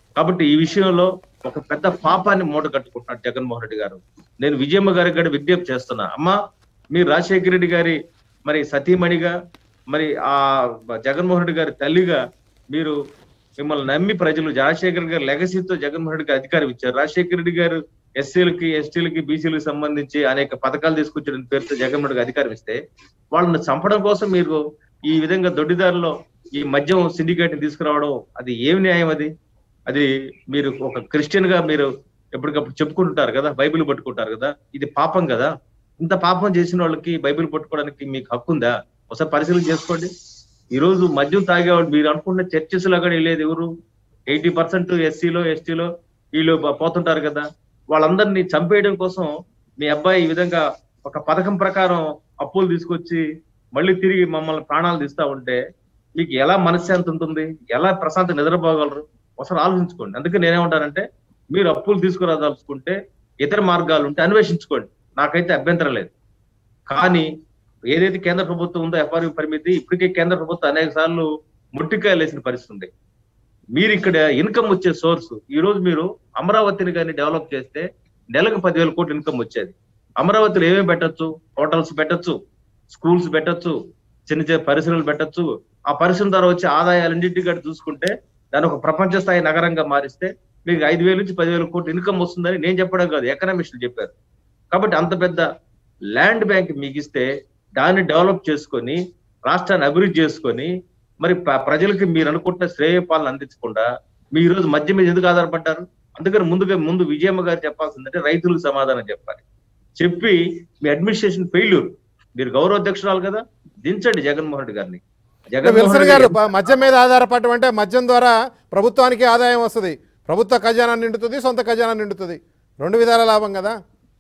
కాబట్టి ఈ విషయంలో ఒక పెద్ద పాపాన్ని మూట కట్టుకుంటున్నాడు జగన్మోహన్ రెడ్డి గారు నేను విజయమ్మ గారికి కూడా విజ్ఞప్తి చేస్తున్నా అమ్మా మీరు రాజశేఖర రెడ్డి గారి మరి సతీమణిగా మరి ఆ జగన్మోహన్ రెడ్డి గారి తల్లిగా మీరు మిమ్మల్ని నమ్మి ప్రజలు రాజశేఖర గారి లెగసీతో జగన్మోహన్ రెడ్డి గారు అధికారం ఇచ్చారు రాజశేఖర రెడ్డి గారు ఎస్సీలకి ఎస్టీలకి బీసీలకు సంబంధించి అనేక పథకాలు తీసుకొచ్చిన పేరుతో జగన్మోహన్ రెడ్డి అధికారం ఇస్తే వాళ్ళని చంపడం కోసం మీరు ఈ విధంగా దొడ్డిదారిలో ఈ మద్యం సిండికేట్ ని తీసుకురావడం అది ఏమి న్యాయం అది అది మీరు ఒక క్రిస్టియన్ గా మీరు ఎప్పటికప్పుడు చెప్పుకుంటుంటారు కదా బైబిల్ పట్టుకుంటారు కదా ఇది పాపం కదా ఇంత పాపం చేసిన వాళ్ళకి బైబిల్ పట్టుకోవడానికి మీకు హక్కు ఉందా ఒకసారి పరిశీలన చేసుకోండి ఈ రోజు మద్యం తాగేవాడు మీరు అనుకున్న చర్చెస్ లో కూడా వెళ్ళేది ఎవరు ఎయిటీ పర్సెంట్ ఎస్సీలో ఎస్టీలో వీళ్ళు పో- పోతుంటారు కదా వాళ్ళందరినీ చంపేయడం కోసం మీ అబ్బాయి ఈ విధంగా ఒక పథకం ప్రకారం అప్పులు తీసుకొచ్చి మళ్ళీ తిరిగి మమ్మల్ని ప్రాణాలు తీస్తా ఉంటే మీకు ఎలా మనశ్శాంతి ఉంటుంది ఎలా ప్రశాంత నిద్రపోగలరు ఒకసారి ఆలోచించుకోండి అందుకే నేనేమంటానంటే మీరు అప్పులు తీసుకురాదలుచుకుంటే ఇతర మార్గాలు ఉంటే అన్వేషించుకోండి నాకైతే అభ్యంతరం లేదు కానీ ఏదైతే కేంద్ర ప్రభుత్వం ఉందో ఎఫ్ఆర్యూ పరిమితి ఇప్పటికే కేంద్ర ప్రభుత్వం అనేక సార్లు ముట్టికాయలు వేసిన పరిస్థితి ఉంది మీరు ఇక్కడ ఇన్కమ్ వచ్చే సోర్స్ ఈ రోజు మీరు అమరావతిని కానీ డెవలప్ చేస్తే నెలకు పదివేల కోట్లు ఇన్కమ్ వచ్చేది అమరావతిలో ఏమేమి పెట్టొచ్చు హోటల్స్ పెట్టొచ్చు స్కూల్స్ పెట్టొచ్చు చిన్న చిన్న పరిశ్రమలు పెట్టొచ్చు ఆ పరిశ్రమ ద్వారా వచ్చే ఆదాయాలన్నింటి కూడా చూసుకుంటే దాన్ని ఒక ప్రపంచ స్థాయి నగరంగా మారిస్తే మీకు ఐదు వేల నుంచి పదివేల కోట్లు ఇన్కమ్ వస్తుందని నేను చెప్పడం కాదు ఎకనామిస్టులు చెప్పారు కాబట్టి అంత పెద్ద ల్యాండ్ బ్యాంక్ మీకు ఇస్తే దాన్ని డెవలప్ చేసుకొని రాష్ట్రాన్ని అభివృద్ధి చేసుకొని మరి ప్ర- ప్రజలకి మీరు అనుకుంటున్న శ్రేయపాలను అందించకుండా మీ ఈ రోజు మధ్య మీద ఎందుకు ఆధారపడ్డారు అందుకని ముందుగా ముందు విజయమ్మ గారు చెప్పాల్సిందంటే రైతులకు సమాధానం చెప్పాలి చెప్పి మీ అడ్మినిస్ట్రేషన్ ఫెయిల్యూర్ మీరు గౌరవ అధ్యక్షురాలు కదా దించండి జగన్మోహన్ రెడ్డి గారిని
అంటే విల్సన్ గారు ప- మద్యం మీద ఆధారపడటం అంటే మద్యం ద్వారా ప్రభుత్వానికి ఆదాయం వస్తుంది ప్రభుత్వ ఖజానా నిండుతుంది సొంత ఖజానా నిండుతుంది రెండు విధాల లాభం కదా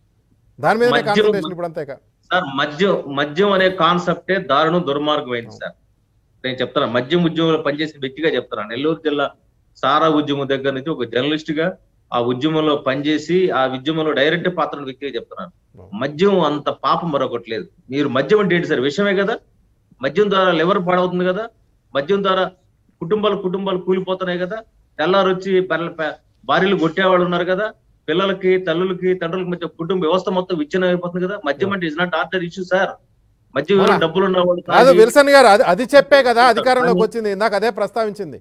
దాని మీదనే
మద్యం-
కాన్సన్ట్రేషన్ ఇప్పుడు అంతేకా
సార్ మద్యం మద్యం అనే కాన్సెప్టే దారుణం దుర్మార్గం అయింది సార్ నేను చెప్తాను మద్యం ఉద్యమంలో పనిచేసిన వ్యక్తిగా చెప్తాను నెల్లూరు జిల్లా సారా ఉద్యమం దగ్గర నుంచి ఒక జర్నలిస్ట్ గా ఆ ఉద్యమంలో పనిచేసి ఆ ఉద్యమంలో డైరెక్ట్ పాత్ర ఉన్న వ్యక్తిగా చెప్తున్నాను మద్యం అంత పాపం మరొకటి లేదు మీరు మద్యం అంటే ఏంటి సార్ విషయమే కదా మద్యం ద్వారా లివర్ పాడవుతుంది కదా మద్యం ద్వారా కుటుంబాలు కుటుంబాలు కూలిపోతున్నాయి కదా తెల్లారు వచ్చి బర్రెల పే- భార్యలు కొట్టేవాళ్ళు ఉన్నారు కదా పిల్లలకి తల్లులకి తండ్రులకి మధ్య కుటుంబ వ్యవస్థ మొత్తం విచ్ఛిన్నం అయిపోతుంది కదా మద్యం అంటే is not order issue sir మద్యం
అవునా?
డబ్బులు ఉన్న వాళ్ళు
కాదు
తాగి
విల్సన్ గారు అది అది చెప్పే కదా అధికారంలోకి వచ్చింది ఇందాక అదే ప్రస్తావించింది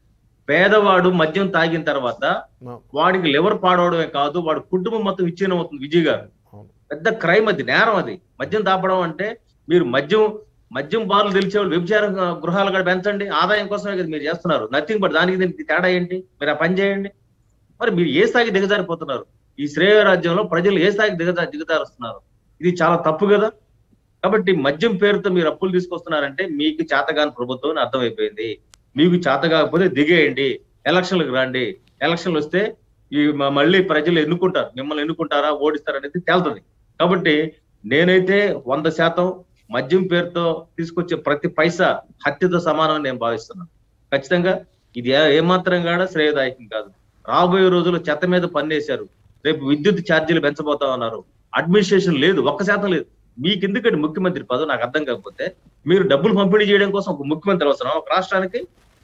పేదవాడు మద్యం తాగిన తర్వాత
అవును.
వాడికి లివర్ పాడవడమే కాదు వాడి కుటుంబం మొత్తం విచ్ఛిన్నం అవుతుంది విజయ్ గారు
అవును.
పెద్ద క్రైమ్ అది నేరం అది మద్యం తాపడం అంటే మీరు మద్యం మద్యం బార్లు తెలిసేవాళ్ళు వ్యభిచార గృహాలు కూడా పెంచండి ఆదాయం కోసమే కదా మీరు చేస్తున్నారు నథింగ్ బట్ దానికి దీనికి తేడా ఏంటి మీరు ఆ పని చేయండి మరి మీరు ఏ స్థాయికి దిగజారిపోతున్నారు ఈ శ్రేయ రాజ్యంలో ప్రజలు ఏ స్థాయికి దిగజా దిగజారుస్తున్నారు ఇది చాలా తప్పు కదా కాబట్టి మద్యం పేరుతో మీరు అప్పులు తీసుకొస్తున్నారంటే మీకు చేతగాని ప్రభుత్వం అని అర్థమైపోయింది మీకు చేత కాకపోతే దిగేయండి ఎలక్షన్లకు రండి ఎలక్షన్లు వస్తే ఈ మ- మళ్ళీ ప్రజలు ఎన్నుకుంటారు మిమ్మల్ని ఎన్నుకుంటారా ఓడిస్తారా అనేది తేలుతుంది కాబట్టి నేనైతే వంద శాతం మద్యం పేరుతో తీసుకొచ్చే ప్రతి పైసా హత్యతో సమానం అని నేను భావిస్తున్నాను ఖచ్చితంగా ఇది ఏ- ఏమాత్రం కూడా శ్రేయదాయకం కాదు రాబోయే రోజుల్లో చెత్త మీద పన్నేశారు రేపు విద్యుత్ ఛార్జీలు పెంచబోతా ఉన్నారు అడ్మినిస్ట్రేషన్ లేదు ఒక్క శాతం లేదు మీకు ఎందుకంటే ముఖ్యమంత్రి పదవి నాకు అర్థం కాకపోతే మీరు డబ్బులు పంపిణీ చేయడం కోసం ఒక ముఖ్యమంత్రి అవసరం ఒక రాష్ట్రానికి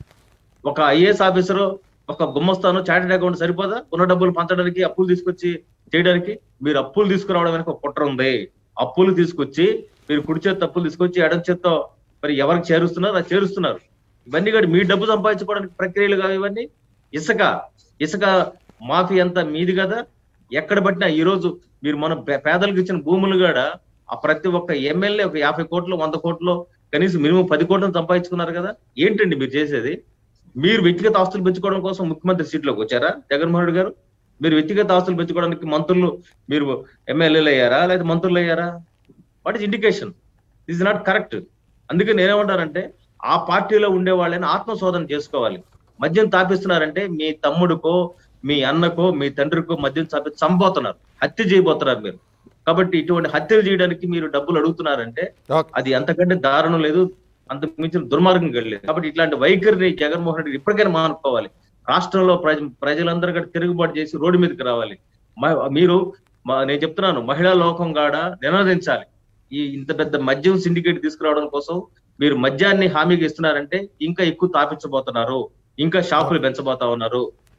ఒక ఐఏఎస్ ఆఫీసర్ ఒక గుమ్మస్తాను చార్టెడ్ అకౌంట్ సరిపోదా ఉన్న డబ్బులు పంచడానికి అప్పులు తీసుకొచ్చి చేయడానికి మీరు అప్పులు తీసుకురావడం వెనక ఒక కుట్ర ఉంది అప్పులు తీసుకొచ్చి మీరు కుడి చేత్తో అప్పులు తీసుకొచ్చి ఎడం చేత్తో మరి ఎవరికి చేరుస్తున్నారు అది చేరుస్తున్నారు ఇవన్నీ కూడా మీ డబ్బు సంపాదించుకోవడానికి ప్రక్రియలు కావు ఇవన్నీ ఇసుక ఇసుక మాఫీ అంతా మీది కదా ఎక్కడ పట్టినా ఈ రోజు మీరు మన పే- పేదలకు ఇచ్చిన భూములు కూడా ఆ ప్రతి ఒక్క ఎమ్మెల్యే ఒక యాభై కోట్లు వంద కోట్లు కనీసం మినిమం పది కోట్లను సంపాదించుకున్నారు కదా ఏంటండి మీరు చేసేది మీరు వ్యక్తిగత ఆస్తులు పెంచుకోవడం కోసం ముఖ్యమంత్రి సీట్లోకి వచ్చారా జగన్మోహన్ రెడ్డి గారు మీరు వ్యక్తిగత ఆస్తులు పెంచుకోవడానికి మంత్రులు మీరు ఎమ్మెల్యేలు అయ్యారా లేదా మంత్రులు అయ్యారా what is indication is not correct అందుకే నేనేమంటానంటే ఆ పార్టీలో ఉండే వాళ్ళని ఆత్మశోధన చేసుకోవాలి మద్యం తాపిస్తున్నారంటే మీ తమ్ముడికో మీ అన్నకో మీ తండ్రికో మద్యం తాపి చంపబోతున్నారు హత్య చేయబోతున్నారు మీరు కాబట్టి ఇటువంటి హత్యలు చేయడానికి మీరు డబ్బులు అడుగుతున్నారంటే
ఓకే
అది అంతకంటే దారుణం లేదు అంత మించిన దుర్మార్గం వెళ్ళలేదు కాబట్టి ఇట్లాంటి వైఖరిని జగన్మోహన్ రెడ్డి ఇప్పటికైనా మానుకోవాలి రాష్ట్రంలో ప్రజ ప్రజలందరూ కూడా తిరుగుబాటు చేసి రోడ్డు మీదకి రావాలి మ- మీరు మ- నేను చెప్తున్నాను మహిళా లోకం కాడ నినదించాలి ఈ ఇంత పెద్ద మద్యం సిండికేట్ తీసుకురావడం కోసం మీరు మద్యాన్ని హామీగా ఇస్తున్నారంటే ఇంకా ఎక్కువ తాపించబోతున్నారు ఇంకా షాపులు పెంచబోతా ఉన్నారు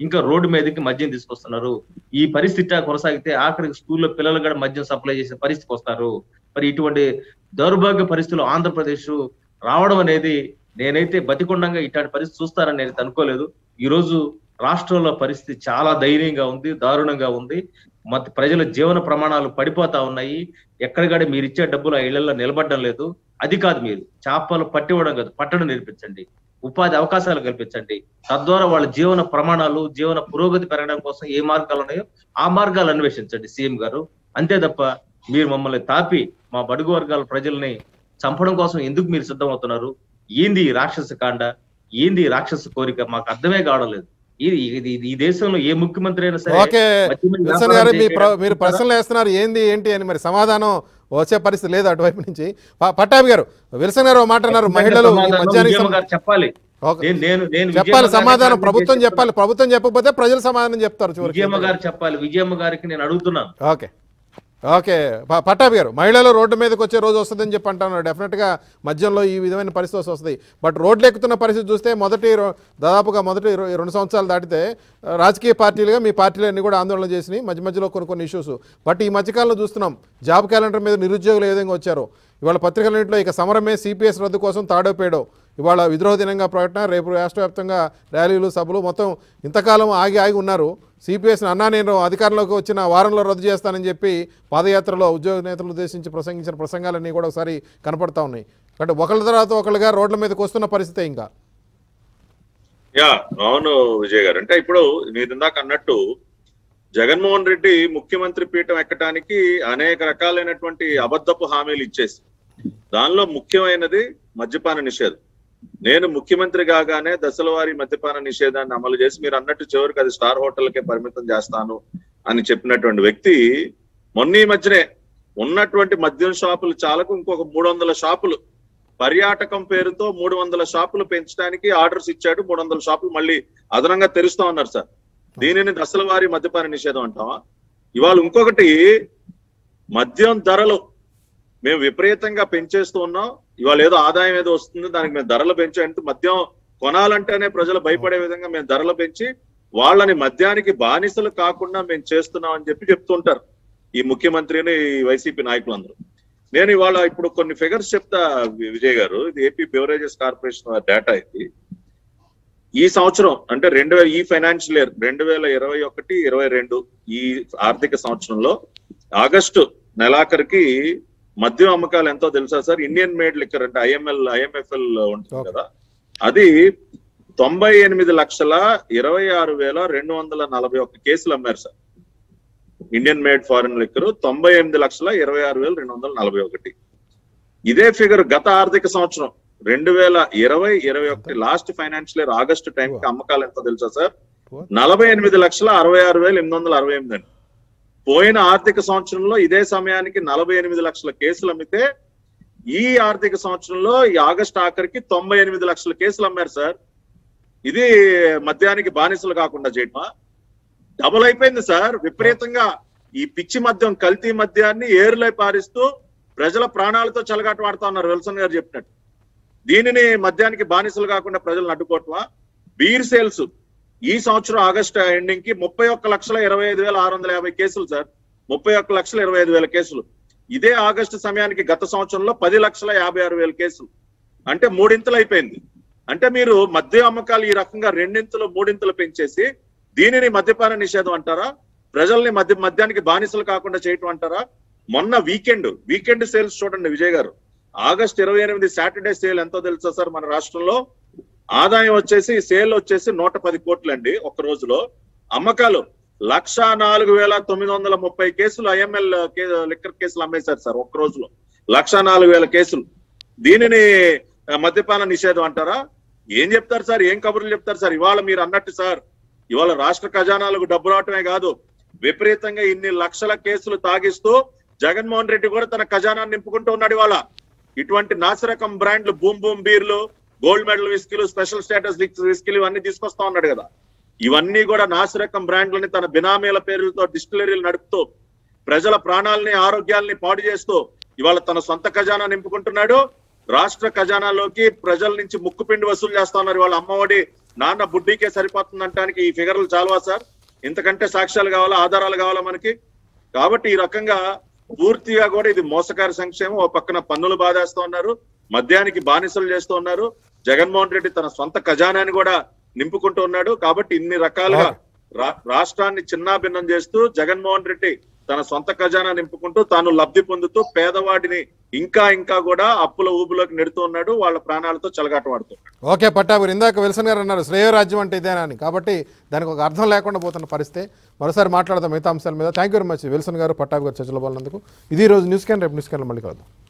ఇంకా రోడ్డు మీదకి మద్యం తీసుకొస్తున్నారు ఈ పరిస్థితి కొనసాగితే ఆఖరికి స్కూల్లో పిల్లలు కూడా మద్యం సప్లై చేసే పరిస్థితికి వస్తారు మరి ఇటువంటి దౌర్భాగ్య పరిస్థితులు ఆంధ్రప్రదేశ్ రావడం అనేది నేనైతే బతికొండంగా ఇట్లాంటి పరిస్థితి చూస్తారని నేను అనుకోలేదు ఈ రోజు రాష్ట్రంలో పరిస్థితి చాలా దయనీయంగా ఉంది దారుణంగా ఉంది మత ప్రజల జీవన ప్రమాణాలు పడిపోతా ఉన్నాయి ఎక్కడికాడ మీరు ఇచ్చే డబ్బులు ఆ ఇళ్లలో నిలబడడం లేదు అది కాదు మీరు చేపలు పట్టివ్వడం కాదు పట్టడం నేర్పించండి ఉపాధి అవకాశాలు కల్పించండి తద్వారా వాళ్ళ జీవన ప్రమాణాలు జీవన పురోగతి పెరగడం కోసం ఏ మార్గాలు ఉన్నాయో ఆ మార్గాలు అన్వేషించండి సీఎం గారు అంతే తప్ప మీరు మమ్మల్ని తాపి మా బడుగు వర్గాల ప్రజల్ని చంపడం కోసం ఎందుకు మీరు సిద్ధమవుతున్నారు ఏంది ఈ రాక్షస కాండ ఏంది ఈ రాక్షస కోరిక మాకు అర్థమే కావడం లేదు ఇది ఇది ఈ దేశంలో ఏ ముఖ్యమంత్రి అయినా సరే
ఓకే
మద్యం మీద
విల్సన్
వ్యాపారం
గారు మీ ప్ర-
చేయడానికి
మీరు ప్రశ్నలు వేస్తున్నారు ఏంది ఏంటి అని మరి సమాధానం వచ్చే పరిస్థితి లేదు అటువైపు నుంచి ప- పట్టాభి గారు విల్సన్ గారు ఓ మాట అన్నారు మహిళలు ఈ
సమాధానం
మద్యానికి
విజయమ్మ
సం-
గారు చెప్పాలి
ఓకే.
నేను నేను నేను
చెప్పాలి
విజయమ్మ గారికి
సమాధానం
ఛాలెంజ్
ప్రభుత్వం
చేసి
చెప్పాలి ప్రభుత్వం చెప్పకపోతే ప్రజలు సమాధానం చెప్తారు చివరికి
విజయమ్మ గారు చెప్పాలి విజయమ్మ గారికి నేను అడుగుతున్నాను
ఓకే ఓకే ప- పట్టాభి గారు మహిళలు రోడ్డు మీదకి వచ్చే రోజు వస్తుందని చెప్పి అంటున్నారు డెఫినెట్గా మధ్యంలో ఈ విధమైన పరిస్థితి వస్తుంది బట్ రోడ్లు ఎక్కుతున్న పరిస్థితి చూస్తే మొదటి రో- దాదాపుగా మొదటి ఇరు- రెండు సంవత్సరాలు దాటితే ఆ, రాజకీయ పార్టీలుగా మీ పార్టీలు అన్ని కూడా ఆందోళన చేసినాయి మధ్య మధ్యలో కొన్ని కొన్ని ఇష్యూస్ బట్ ఈ మధ్యకాలంలో చూస్తున్నాం జాబ్ క్యాలెండర్ మీద నిరుద్యోగులు ఏ విధంగా వచ్చారో ఇవాళ పత్రికలన్నింటిలో ఇక సమరమే సిపిఎస్ రద్దు కోసం తాడో పేడో ఇవాళ విద్రోహ దినంగా ప్రకటన రేపు రాష్ట్ర వ్యాప్తంగా ర్యాలీలు సభలు మొత్తం ఇంతకాలం ఆగి ఆగి ఉన్నారు సిపిఎస్ని అన్నా నేను అధికారంలోకి వచ్చిన వారంలో రద్దు చేస్తానని చెప్పి పాదయాత్రలో ఉద్యోగ నేతలు ఉద్దేశించి ప్రసంగించిన ప్రసంగాలన్నీ కూడా ఒకసారి కనపడతా ఉన్నాయి అంటే ఒకళ్ళ తర్వాత ఒకళ్ళుగా రోడ్ల మీదకి వస్తున్న పరిస్థితే ఇంకా
యా అవును విజయ్ గారు అంటే ఇప్పుడు మీరు ఇందాక అన్నట్టు జగన్మోహన్ రెడ్డి ముఖ్యమంత్రి పీఠం ఎక్కడానికి అనేక రకాలైనటువంటి అబద్ధపు హామీలు ఇచ్చేసి దానిలో ముఖ్యమైనది మద్యపాన నిషేధం నేను ముఖ్యమంత్రి కాగానే దశల వారి మద్యపాన నిషేధాన్ని అమలు చేసి మీరు అన్నట్టు చివరికి అది స్టార్ హోటల్కే పరిమితం చేస్తాను అని చెప్పినటువంటి వ్యక్తి మొన్న ఈ మధ్యనే ఉన్నటువంటి మద్యం షాపులు చాలకు ఇంకొక మూడు వందల షాపులు పర్యాటకం పేరుతో మూడు వందల షాపులు పెంచడానికి ఆర్డర్స్ ఇచ్చాడు మూడు వందల షాపులు మళ్ళీ అదనంగా తెరుస్తా ఉన్నారు సార్ దీనిని దశల వారి మద్యపాన నిషేధం అంటావా ఇవాళ ఇంకొకటి మద్యం ధరలు మేము విపరీతంగా పెంచేస్తూ ఉన్నాం ఇవాళ ఏదో ఆదాయం ఏదో వస్తుంది దానికి మేము ధరలు పెంచాలంటే మద్యం కొనాలంటేనే ప్రజలు భయపడే విధంగా మేము ధరలు పెంచి వాళ్ళని మద్యానికి బానిసలు కాకుండా మేము చేస్తున్నాం అని చెప్పి చెప్తుంటారు ఈ ముఖ్యమంత్రిని ఈ వైసీపీ నాయకులందరూ నేను ఇవాళ ఇప్పుడు కొన్ని ఫిగర్స్ చెప్తా వి- విజయ్ గారు ఇది ఏపీ బెవరేజెస్ కార్పొరేషన్ డేటా ఇది ఈ సంవత్సరం అంటే రెండు వేల ఈ ఫైనాన్షియల్ ఇయర్ రెండు వేల ఇరవై ఒకటి ఇరవై రెండు ఈ ఆర్థిక సంవత్సరంలో ఆగస్టు నెలాఖరికి మద్యం అమ్మకాలు ఎంతో తెలుసా సార్ ఇండియన్ మేడ్ లిక్కర్ అంటే ఐఎంఎల్ ఐఎంఎఫ్ఎల్ ఉంటుంది
Okay.
కదా అది తొంభై ఎనిమిది లక్షల ఇరవై ఆరు వేల రెండు వందల నలభై ఒక్క కేసులు అమ్మారు sir Indian made foreign liquor తొంభై ఎనిమిది లక్షల ఇరవై ఆరు వేల రెండు వందల నలభై ఒకటి ఇదే ఫిగర్ గత ఆర్థిక సంవత్సరం రెండు వేల ఇరవై ఇరవై ఒకటి last financial year August time కి అమ్మకాలు ఎంతో తెలుసా సార్ నలభై ఎనిమిది లక్షల అరవై ఆరు వేల ఎనిమిది వందల అరవై ఎనిమిది అండి పోయిన ఆర్థిక సంవత్సరంలో ఇదే సమయానికి నలభై ఎనిమిది లక్షల కేసులు అమ్మితే ఈ ఆర్థిక సంవత్సరంలో ఈ ఆగస్ట్ ఆఖరికి తొంభై ఎనిమిది లక్షల కేసులు అమ్మారు సార్ ఇది మద్యానికి బానిసలు కాకుండా చేయటమా డబుల్ అయిపోయింది సార్ విపరీతంగా ఈ పిచ్చి మద్యం కల్తీ మద్యాన్ని ఏరులై పారిస్తూ ప్రజల ప్రాణాలతో చెలగాట వాడుతా ఉన్నారు విల్సన్ గారు చెప్పినట్టు దీనిని మద్యానికి బానిసలు కాకుండా ప్రజలను అడ్డుకోవటమా బీర్ సేల్స్ ఈ సంవత్సరం ఆగస్టు ఎండింగ్ కి ముప్పై ఒక్క లక్షల ఇరవై ఐదు వేల ఆరు వందల యాభై కేసులు సార్ ముప్పై ఒక్క లక్షల ఇరవై ఐదు వేల కేసులు ఇదే ఆగస్టు సమయానికి గత సంవత్సరంలో పది లక్షల యాభై ఆరు వేల కేసులు అంటే మూడింతలు అయిపోయింది అంటే మీరు మద్య అమ్మకాలు ఈ రకంగా రెండింతలు మూడింతలు పెంచేసి దీనిని మద్యపాన నిషేధం అంటారా ప్రజల్ని మద్య మద్యానికి బానిసలు కాకుండా చేయటం అంటారా మొన్న వీకెండ్ వీకెండ్ సేల్స్ చూడండి విజయ్ గారు ఆగస్ట్ ఇరవై ఎనిమిది సాటర్డే సేల్ ఎంతో తెలుసా సార్ మన రాష్ట్రంలో ఆదాయం వచ్చేసి సేల్ వచ్చేసి నూట పది కోట్లు అండి ఒక రోజులో అమ్మకాలు లక్ష నాలుగు వేల తొమ్మిది వందల ముప్పై కేసులు ఐఎంఎల్ లిక్కర్ కేసులు అమ్మేశారు సార్ ఒక్క రోజులో లక్ష నాలుగు వేల కేసులు దీనిని ఆ, మద్యపాన నిషేధం అంటారా ఏం చెప్తారు సార్ ఏం కబుర్లు చెప్తారు సార్ ఇవాళ మీరు అన్నట్టు సార్ ఇవాళ రాష్ట్ర ఖజానాలకు డబ్బు రావటమే కాదు విపరీతంగా ఇన్ని లక్షల కేసులు తాగిస్తూ జగన్మోహన్ రెడ్డి కూడా తన ఖజానాన్ని నింపుకుంటూ ఉన్నాడు ఇవాళ ఇటువంటి నాసిరకం బ్రాండ్లు బూమ్ బూమ్ బీర్లు గోల్డ్ మెడల్ విస్కీలు స్పెషల్ స్టేటస్ విస్కీలు ఇవన్నీ తీసుకొస్తా ఉన్నాడు కదా ఇవన్నీ కూడా నాసిరకం బ్రాండ్లని తన బినామీల పేర్లతో డిస్టిలరీలు నడుపుతూ ప్రజల ప్రాణాలని ఆరోగ్యాల్ని పాడు చేస్తూ ఇవాళ తన సొంత ఖజానా నింపుకుంటున్నాడు రాష్ట్ర ఖజానాలోకి ప్రజల నుంచి ముక్కుపిండి వసూలు చేస్తా ఉన్నారు వాళ్ళ అమ్మఒడి నాన్న బుడ్డీకే సరిపోతుందంటానికి ఈ ఫిగర్లు చాలవా సార్ ఇంతకంటే సాక్ష్యాలు కావాలా ఆధారాలు కావాలా మనకి కాబట్టి ఈ రకంగా పూర్తిగా కూడా ఇది మోసకారి సంక్షేమం ఓ పక్కన పన్నులు బాధేస్తూ ఉన్నారు మద్యానికి బానిసలు చేస్తూ ఉన్నారు జగన్మోహన్ రెడ్డి తన సొంత ఖజానాని కూడా నింపుకుంటూ ఉన్నాడు కాబట్టి ఇన్ని రకాలుగా రా- రాష్ట్రాన్ని చిన్నాభిన్నం చేస్తూ జగన్మోహన్ రెడ్డి తన సొంత ఖజానా నింపుకుంటూ తాను లబ్ధి పొందుతూ పేదవాడిని ఇంకా ఇంకా కూడా అప్పుల ఊబులోకి నెడుతూ ఉన్నాడు వాళ్ళ ప్రాణాలతో చెలగాటమాడుతున్నాడు
ఓకే పట్టాభి ఇందాక విల్సన్ గారు అన్నారు శ్రేయరాజ్యం అంటే ఇదేనా అని కాబట్టి దానికి ఒక అర్థం లేకుండా పోతున్న పరిస్థితి మరోసారి మాట్లాడదాం మిగతా అంశాల మీద thank you very much Wilson garu Pattabhi garu చర్చలో పాల్గొన్నందుకు ఇది ఈ రోజు న్యూస్ క్యాన్ రేపు న్యూస్ క్యాన్ మళ్ళీ కలుద్దాం